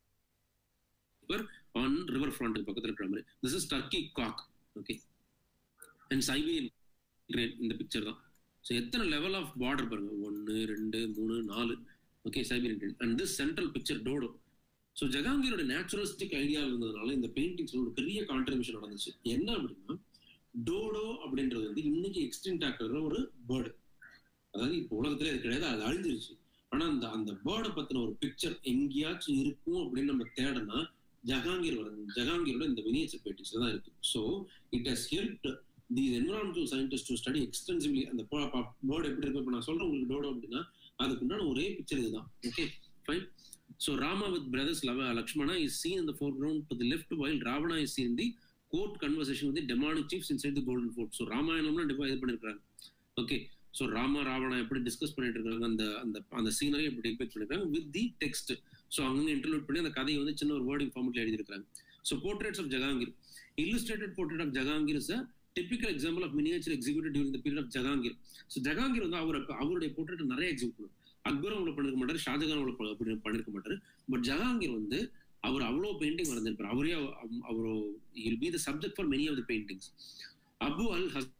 on river front பக்கத்தில் இருக்கிற மாதிரி this is turkey cock okay and Siberian crane இந்த பிக்சர் தான் ஸோ எத்தனை லெவல் ஆஃப் பார்டர் பாருங்க ஒன்று ரெண்டு மூணு நாலு okay Siberian crane and this central picture dodo so ஜகாங்கீரோட நேச்சுரலிஸ்டிக் ஐடியா இருந்ததுனால இந்த பெயிண்டிங்ஸ் ஒரு பெரிய கான்ட்ரிபியூஷன் நடந்துச்சு என்ன அப்படின்னா டோடோ அப்படின்றது வந்து இன்னைக்கு எக்ஸ்டென்ட் ஆக்குற ஒரு பேர்டு அதாவது இப்போ உலகத்துல இது கிடையாது அது அழிஞ்சிருச்சு ஆனா அந்த அந்த பேர்டை பத்தின ஒரு பிக்சர் எங்கேயாச்சும் இருக்கும் அப்படின்னு நம்ம தேடனா ஜஹாங்கீர் வர ஜஹாங்கீரோட இந்த மினியேச்சர் பெயிண்டிங்ஸ் தான் இருக்கு so it has help the environmental scientist to study extensively அந்த பேர்டு எப்படி இருக்கு இப்போ நான் சொல்றேன் உங்களுக்கு டோடோ அப்படின்னா அதுக்கு உண்டான ஒரே பிக்சர் இதுதான் okay fine so Rama with brothers Lava Lakshmana is seen இந்த foreground to the left while Ravana is seen the court conversation with demonic chiefs inside the golden fort so ராமாயணம்லாம் டிஃபை இது பண்ணிருக்காங்க ஓகே ஸோ ராம ராவணா எப்படி டிஸ்கஸ் பண்ணிட்டு இருக்காங்க அந்த அந்த அந்த சீனரி எப்படி டிபெக்ட் பண்ணிருக்காங்க வித் தி டெக்ஸ்ட் ஸோ அங்கங்க இன்டர்லூட் பண்ணி அந்த கதையை வந்து சின்ன ஒரு வேர்டிங் ஃபார்மெட்ல எழுதியிருக்காங்க so portraits of Jahangir illustrated portrait of Jahangir is typical example of miniature executive during the period of Jahangir so Jahangir வந்து அவர் அவருடைய போர்ட்ரேட் நிறைய எக்ஸிக்யூட் பண்ணுவார் அக்பரும் அவ்வளோ பண்ணிருக்க மாட்டாரு ஷாஜகான் அவ்வளோ பண்ணிருக்க மாட்டாரு பட் ஜகாங்கீர் வந்து அவர் அவ்வளோ பெயிண்டிங் வரைஞ்சிருப்பார் அவரே அவர் will be the subject for many of the paintings Abu al Hasan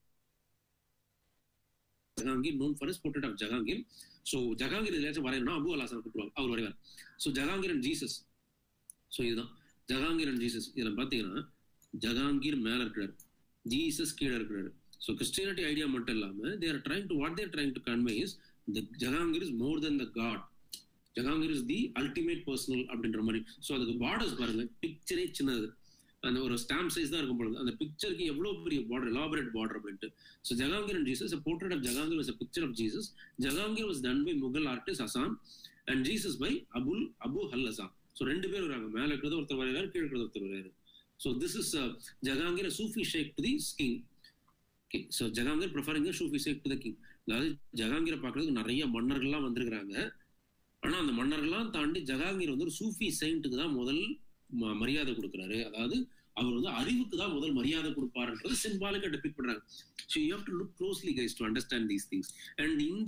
Jahangir known for portrait of Jahangir so Jahangir எதுலாச்சும் வரையணும்னா அபு அல்லாசன் கூப்பிடுவாங்க அவர் வரைவார் so Jahangir and Jesus so இதுதான் ஜஹாங்கீர் அண்ட் ஜீசஸ் இதில் பார்த்தீங்கன்னா ஜஹாங்கீர் மேலே இருக்கிறார் ஜீசஸ் கீழே இருக்கிறாரு ஸோ கிறிஸ்டியானிட்டி ஐடியா மட்டும் இல்லாமல் they're trying to what they're trying to convey is the Jahangir is more then the god Jahangir is the ultimate personal அப்படின்ற மாதிரி ஸோ அதுக்கு பார்டர்ஸ் பாருங்க பிக்சரே சின்னது அந்த ஒரு ஸ்டாம்ப் சைஸ் தான் இருக்கும் பொழுது அந்த பிக்சருக்கு எவ்வளவு பெரிய பார்டர் எலாபரேட் பார்டர் அப்படின்ட்டு so Jahangir and Jesus portrait of Jahangir was picture of Jesus Jahangir was done by Mughal artist Azam and Jesus by Abul Abu ஹல் அசாம் ஸோ ரெண்டு பேர் வராங்க மேல இருக்கிறது ஒருத்தர் வரையாரு கீழே இருக்கிறது ஒருத்தர் வரையாரு so this is Jahangir Sufi sheikh to the king okay so Jahangir preferring Sufi sheikh to the king அதாவது ஜஹாங்கீரை பார்க்கறதுக்கு நிறைய மன்னர்கள்லாம் வந்திருக்கிறாங்க ஆனா அந்த மன்னர்கள்லாம் தாண்டி ஜஹாங்கீர் வந்து ஒரு சூஃபி செயின்ட்டுக்கு தான் முதல் மரியாதை கொடுக்குறாரு அதாவது அவர் வந்து அறிவுக்கு தான் முதல் மரியாதை கொடுப்பாருன்றது சிம்பாலிக்கா டெபிக் பண்றாங்க so you have to look closely guys to understand these things and இந்த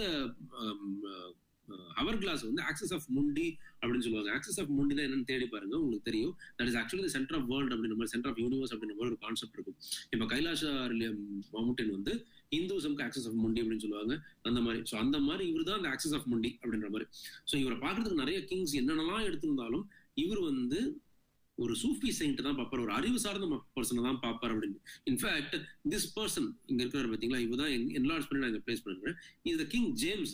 அவர் கிளாஸ் வந்து ஆக்சஸ் ஆஃப் முண்டி அப்படின்னு சொல்லுவாங்க ஆக்சஸ் ஆஃப் முண்டி தான் என்னன்னு தேடி பாருங்க உங்களுக்கு தெரியும் that is actually centre of world அப்படின்ற மாதிரி சென்டர் ஆஃப் யூனிவர்ஸ் அப்படின்ற மாதிரி ஒரு கான்செப்ட் இருக்கும் இப்போ கைலாஷ மவுண்டன் வந்து இந்துசம்க்கு ஆக்சஸ் ஆஃப் முண்டி அப்படின்னு சொல்லுவாங்க அந்த மாதிரி ஸோ அந்த மாதிரி இவர் தான் அந்த ஆக்சஸ் ஆஃப் முண்டி அப்படின்ற மாதிரி ஸோ இவரை பார்க்கறதுக்கு நிறைய கிங்ஸ் என்னென்னலாம் எடுத்திருந்தாலும் இவர் வந்து ஒரு சூஃபி செயின்ட் தான் பார்ப்பார் ஒரு அறிவு சார்ந்த பர்சனை தான் பார்ப்பார் அப்படின்னு இன்ஃபேக்ட் திஸ் பர்சன் இங்க இருக்கிறார் பார்த்தீங்களா இவர் தான் என்லார்ஜ் பண்ணி நான் இங்க பிளேஸ் பண்ணிருக்கேன் இது கிங் ஜேம்ஸ்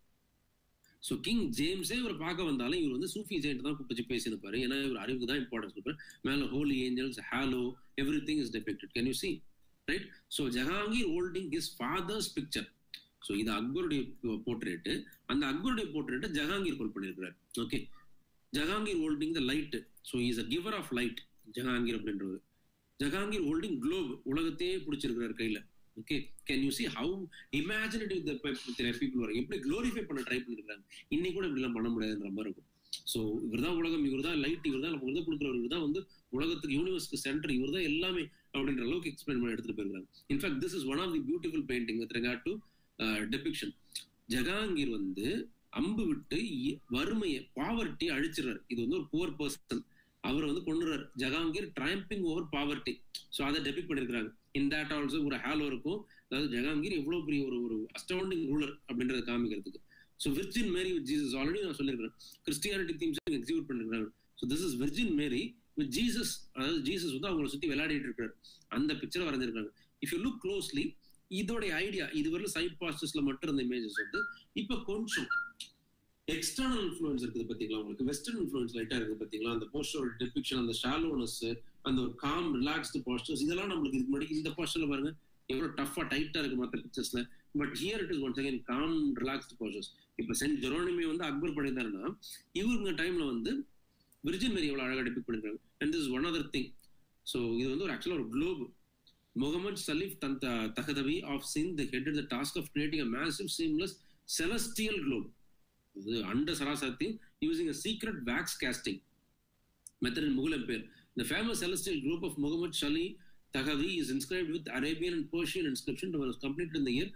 ஸோ கிங் ஜேம்ஸே இவர் பார்க்க வந்தாலும் இவர் வந்து சூஃபி ஜெயிண்ட் தான் கூப்பிட்டு பேசியிருப்பாரு ஏன்னா இவர் அறிவுக்கு தான் இம்பார்ட்டன்ஸ் கொடுப்பாரு மேல holy angels halo everything is depicted can you see right so Jahangir holding is father's picture so இது அக்பருடைய போர்ட்ரேட்டு அந்த அக்பருடைய போர்ட்ரேட்டை ஜஹாங்கீர் கொல் பண்ணியிருக்கிறார் okay Jahangir holding the light so is a giver of light Jahangir அப்படின்றது ஜஹாங்கீர் ஹோல்டிங் குளோப் உலகத்தையே பிடிச்சிருக்கிறார் கையில okay can you see how imaginative the people வர எப்படி க்ளோரிஃபை பண்ண ட்ரை பண்ணிருக்காங்க இன்னைக்கு கூட இப்படிலாம் பண்ண முடியாதுன்ற மாதிரி இருக்கும் ஸோ இவர் தான் உலகம் இவர் தான் லைட் இவர் தான் நமக்கு வந்து கொடுக்குறவர் இவர் தான் வந்து உலகத்துக்கு யூனிவர்ஸ்க்கு சென்டர் இவர் தான் எல்லாமே அப்படின்ற அளவுக்கு எக்ஸ்பிளைன் பண்ணி எடுத்துட்டு போயிருக்காங்க in fact this is one of the beautiful painting with regard to depiction Jahangir வந்து அம்பு விட்டு வறுமையை பாவர்ட்டி அழிச்சிடுறாரு இது வந்து ஒரு புவர் பர்சன் அவர் வந்து கொண்டுறாரு Jahangir triumphing over poverty so அதை டெபிக் பண்ணிருக்காங்க இன் தட் ஆல்சோ ஒரு ஹேலோ இருக்கும் அதாவது ஜஹாங்கீர் எவ்வளவு பெரிய ஒரு ஒரு அஸ்டவுண்டிங் ரூலர் அப்படின்றத காமிக்கிறதுக்கு so Virgin Mary with Jesus already நான் சொல்லியிருக்கிறேன் கிறிஸ்டியானிட்டி தீம்ஸ் எக்ஸிக்யூட் பண்ணிருக்காங்க so this is Virgin Mary with Jesus அதாவது ஜீசஸ் வந்து அவங்களை சுத்தி விளையாடிட்டு இருக்காரு அந்த பிக்சரை வரைஞ்சிருக்காங்க இஃப் யூ லுக் க்ளோஸ்லி இதோடைய ஐடியா இதுவரை சைட் பாஸ்டர்ஸ்ல மட்டும் இருந்த இமேஜஸ் வந்து இப்ப கொஞ்சம் எக்ஸ்டர்னல் இன்ஃபுளுன்ஸ் இருக்குது பாத்தீங்களா உங்களுக்கு வெஸ்டர்ன் இன்ஃபுளுன்ஸ் லைட்டா இருக்குது பாத்தீங்களா அந்த போஸ்டர் டெபிக்ஷன் அந்த ஷாலோனஸ் அந்த ஒரு காம் ரிலாக்ஸ்டு போஸ்டர்ஸ் இதெல்லாம் நம்மளுக்கு இதுக்கு முன்னாடி இந்த போஸ்டர்ல பாருங்க எவ்வளவு டஃபா டைட்டா இருக்கு மற்ற பிக்சர்ஸ்ல but here it is once again calm relaxed posters இப்ப சென்ட் ஜெரோனிமே வந்து அக்பர் பண்ணியிருந்தாருன்னா இவருங்க டைம்ல வந்து விர்ஜின் மேரி எவ்வளவு அழகா டெபிக் பண்ணிருக்காங்க and this one other thing so இது வந்து ஒரு ஆக்சுவலா ஒரு குளோப் முகமது சலீஃப் தன் தகதவி of Sindh the had the task of creating a massive seamless celestial globe இது அண்ட சராசக்தி using a secret wax casting method in Mughal empire The famous celestial group of Muhammad Shali Taghavi is inscribed with Arabian and Persian inscription that was completed in the year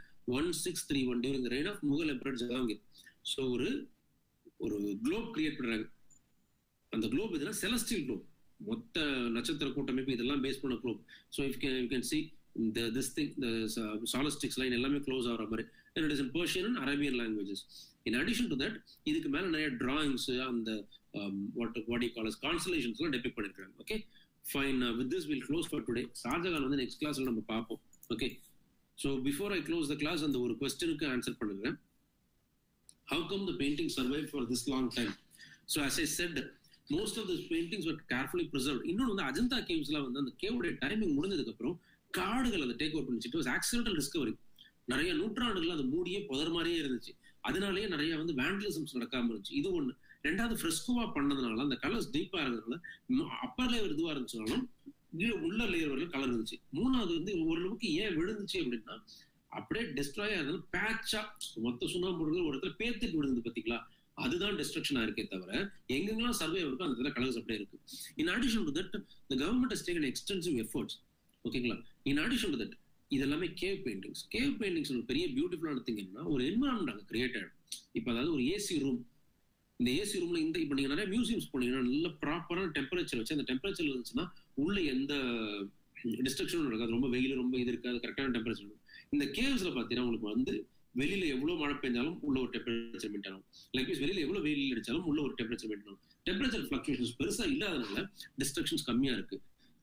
1631 during the reign of Mughal Emperor Jahangir. So ஒரு ஒரு Globe create பண்றாங்க அந்த Globe இதுனா celestial Globe மொத்த நட்சத்திர கூட்டமைப்பு இதெல்லாம் base பண்ண globe so if can you can see இந்த திஸ் திங் இந்த சாலஸ்டிக்ஸ் லைன் எல்லாமே க்ளோஸ் ஆகிற மாதிரி and it is in Persian and Arabian languages in addition to that இதுக்கு மேல நிறைய டிராயிங்ஸ் அந்த வாட் வாட் யூ காலஸ் கான்சலேஷன்ஸ்லாம் டெபிக் பண்ணிருக்காங்க okay fine with this will close for today Shah Jahan வந்து நெக்ஸ்ட் கிளாஸ்ல நம்ம பார்ப்போம் okay so before I close the class அந்த ஒரு கொஸ்டினுக்கு ஆன்சர் பண்ணுங்க how come the painting survive for this long time so as I said most of this paintings were carefully preserve இன்னொன்று வந்து அஜந்தா கேவ்ஸ்ல வந்து அந்த கேவுடைய டைமிங் முடிஞ்சதுக்கு அப்புறம் காடுகள் அதை டேக் ஓவர் பண்ணிச்சு இட் வாஸ் ஆக்சிடென்டல் டிஸ்கவரி நிறைய நூற்றாண்டுகள் அது மூடியே புதர் மாதிரியே இருந்துச்சு அதனாலேயே நிறைய வந்து வேண்டலிசம்ஸ் நடக்காம இருந்துச்சு இது ஒண்ணு ரெண்டாவது ஃப்ரெஸ்கோவா பண்ணதுனால அந்த கலர்ஸ் டீப்பா இருந்ததுனால அப்பர் லேயர் இதுவா இருந்துச்சுனாலும் உள்ள லேயர் வரைக்கும் கலர் இருந்துச்சு மூணாவது வந்து ஓரளவுக்கு ஏன் விழுந்துச்சு அப்படின்னா அப்படியே டெஸ்ட்ராய் ஆகுது பேட்சா மொத்த சுண்ணாம்பு ஒரு இடத்துல பேத்துட்டு விழுந்து பாத்தீங்களா அதுதான் டிஸ்ட்ரக்ஷனா இருக்கே தவிர எங்கெங்கெல்லாம் சர்வே இருக்கோ அந்த இடத்துல கலர்ஸ் அப்படியே இருக்கு in addition to that the government has taken extensive efforts ஓகேங்களா இன் அடிஷன் டு தட் இது எல்லாமே கேவ் பெயிண்டிங்ஸ் கேவ் பெயிண்டிங்ஸ் ஒரு பெரிய பியூட்டிஃபுல்லான திங் என்னன்னா ஒரு என்வரான்மெண்ட் அங்கே கிரியேட் ஆயிடும் இப்போ அதாவது ஒரு ஏசி ரூம் இந்த ஏசி ரூம்ல இந்த இப்போ நீங்க நிறைய மியூசியம்ஸ் போனீங்கன்னா நல்ல ப்ராப்பரான டெம்பரேச்சர் வச்சு அந்த டெம்பரேச்சர் இருந்துச்சுன்னா உள்ள எந்த டிஸ்ட்ரக்ஷனும் இருக்காது ரொம்ப வெயில் ரொம்ப இது இருக்காது கரெக்டான டெம்பரேச்சர் இருக்கும் இந்த கேவ்ஸ்ல பாத்தீங்கன்னா உங்களுக்கு வந்து வெளியில எவ்வளவு மழை பெஞ்சாலும் உள்ள ஒரு டெம்பரேச்சர் மெயின்டைன் ஆகும் லைக் மீன்ஸ் வெளியில எவ்வளவு வெயில் அடிச்சாலும் உள்ள ஒரு டெம்பரேச்சர் மெயின்டைன் ஆகும் டெம்பரேச்சர் ஃபிளக்சுவேஷன்ஸ் பெருசா இல்லாதனால டிஸ்ட்ரக்ஷன்ஸ் கம்மியா இருக்கு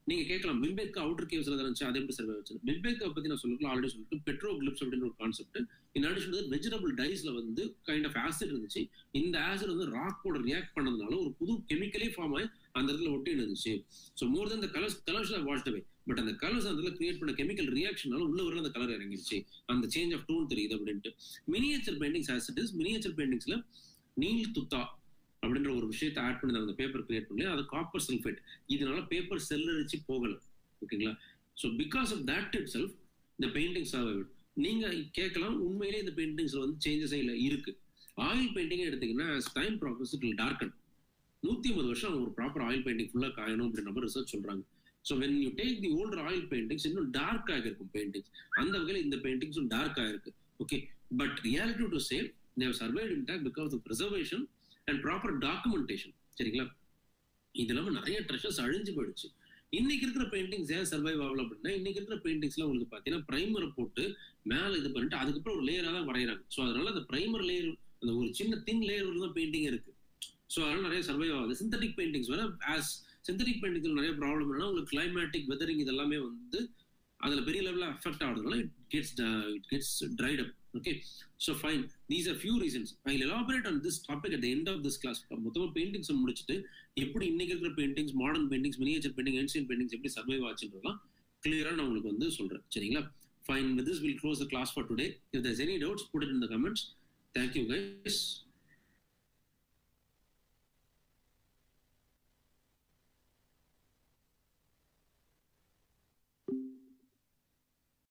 நீங்க கேட்கலாம் பிம்பேக் அவுட்டர் கேவ்ஸ்ல இருந்துச்சு அது எப்படி சர்வே ஆச்சு பிம்பேக் பத்தி நான் சொல்லிருக்கலாம் ஆல்ரெடி சொல்லிட்டு பெட்ரோ கிளிப்ஸ் அப்படின்னு ஒரு கான்செப்ட் இன் அடிஷன் வெஜிடபிள் டைஸ்ல வந்து கைண்ட் ஆஃப் ஆசிட் இருந்துச்சு இந்த ஆசிட் வந்து ராக்கோட ரியாக்ட் பண்ணதுனால ஒரு புது கெமிக்கலே ஃபார்ம் ஆகி அந்த இடத்துல ஒட்டி இருந்துச்சு so more then the colours colours washed away but அந்த கலர்ஸ் அந்த இடத்துல கிரியேட் பண்ண கெமிக்கல் ரியாக்ஷனால உள்ள வரல அந்த கலர் இறங்கிடுச்சு அந்த சேஞ்ச் ஆஃப் டோன் தெரியுது அப்படின்ட்டு miniature paintings acid is miniature பெயிண்டிங்ஸ்ல நீல் துத்தா அப்படின்ற ஒரு விஷயத்தை ஆட் பண்ணி அந்த பேப்பர் கிரியேட் பண்ணி அது காப்பர் சல்ஃபேட் இதனால பேப்பர் செல்லரிச்சு போகல ஓகேங்களா so because of that itself இந்த பெயிண்டிங்ஸ் நீங்க கேட்கலாம் உண்மையிலே இந்த பெயிண்டிங்ஸ்ல வந்து சேஞ்சஸ் இல்ல இருக்கு ஆயில் பெயிண்டிங் எடுத்தீங்கன்னா டைம் ப்ராசஸ் இட் டார்க்கன் நூத்தி ஐம்பது வருஷம் ஒரு ப்ராப்பர் ஆயில் பெயிண்டிங் ஃபுல்லா காயணும் அப்படின்ற மாதிரி ரிசர்ச் சொல்றாங்க so when you take the older oil paintings இன்னும் டார்க் ஆகிருக்கும் பெயிண்டிங்ஸ் அந்த வகையில் இந்த பெயிண்டிங்ஸும் டார்க் ஆயிருக்கு okay but reality to save they survived intact because of preservation and proper documentation சரிங்களா இது இல்லாமல் நிறைய ட்ரெஷர்ஸ் அழிஞ்சு போயிடுச்சு இன்னைக்கு இருக்கிற பெயிண்டிங்ஸ் ஏன் சர்வைவ் ஆகல அப்படின்னா இன்னைக்கு இருக்கிற பெயிண்டிங்ஸ்ல உங்களுக்கு பாத்தீங்கன்னா பிரைமரை போட்டு மேல இது பண்ணிட்டு அதுக்கப்புறம் ஒரு லேயரா தான் வரைகிறாங்க ஸோ அதனால அந்த பிரைமர் லேயர் அந்த ஒரு சின்ன தின் லேயர் தான் பெயிண்டிங் இருக்கு ஸோ அதனால நிறைய சர்வைவ் ஆகுது சிந்தட்டிக் பெயிண்டிங்ஸ் வேற ஆஸ் சிந்தட்டிக் பெயிண்டிங்ல நிறைய ப்ராப்ளம் என்னன்னா உங்களுக்கு கிளைமேட்டிக் வெதரிங் இதெல்லாமே வந்து அதுல பெரிய லெவலில் அஃபெக்ட் ஆகுறதுனால it gets it gets dried up okay so fine these are few reasons I elaborate on this topic at end of this class மொத்தமாக பெயிண்டிங்ஸ் முடிச்சுட்டு எப்படி இன்னைக்கு இருக்கிற paintings modern paintings miniature painting ancient paintings எப்படி survive ஆச்சுன்றதுலாம் கிளியரா நான் உங்களுக்கு வந்து சொல்றேன் சரிங்களா fine with this will close the class for today if there's any doubts put it in the comments thank you guys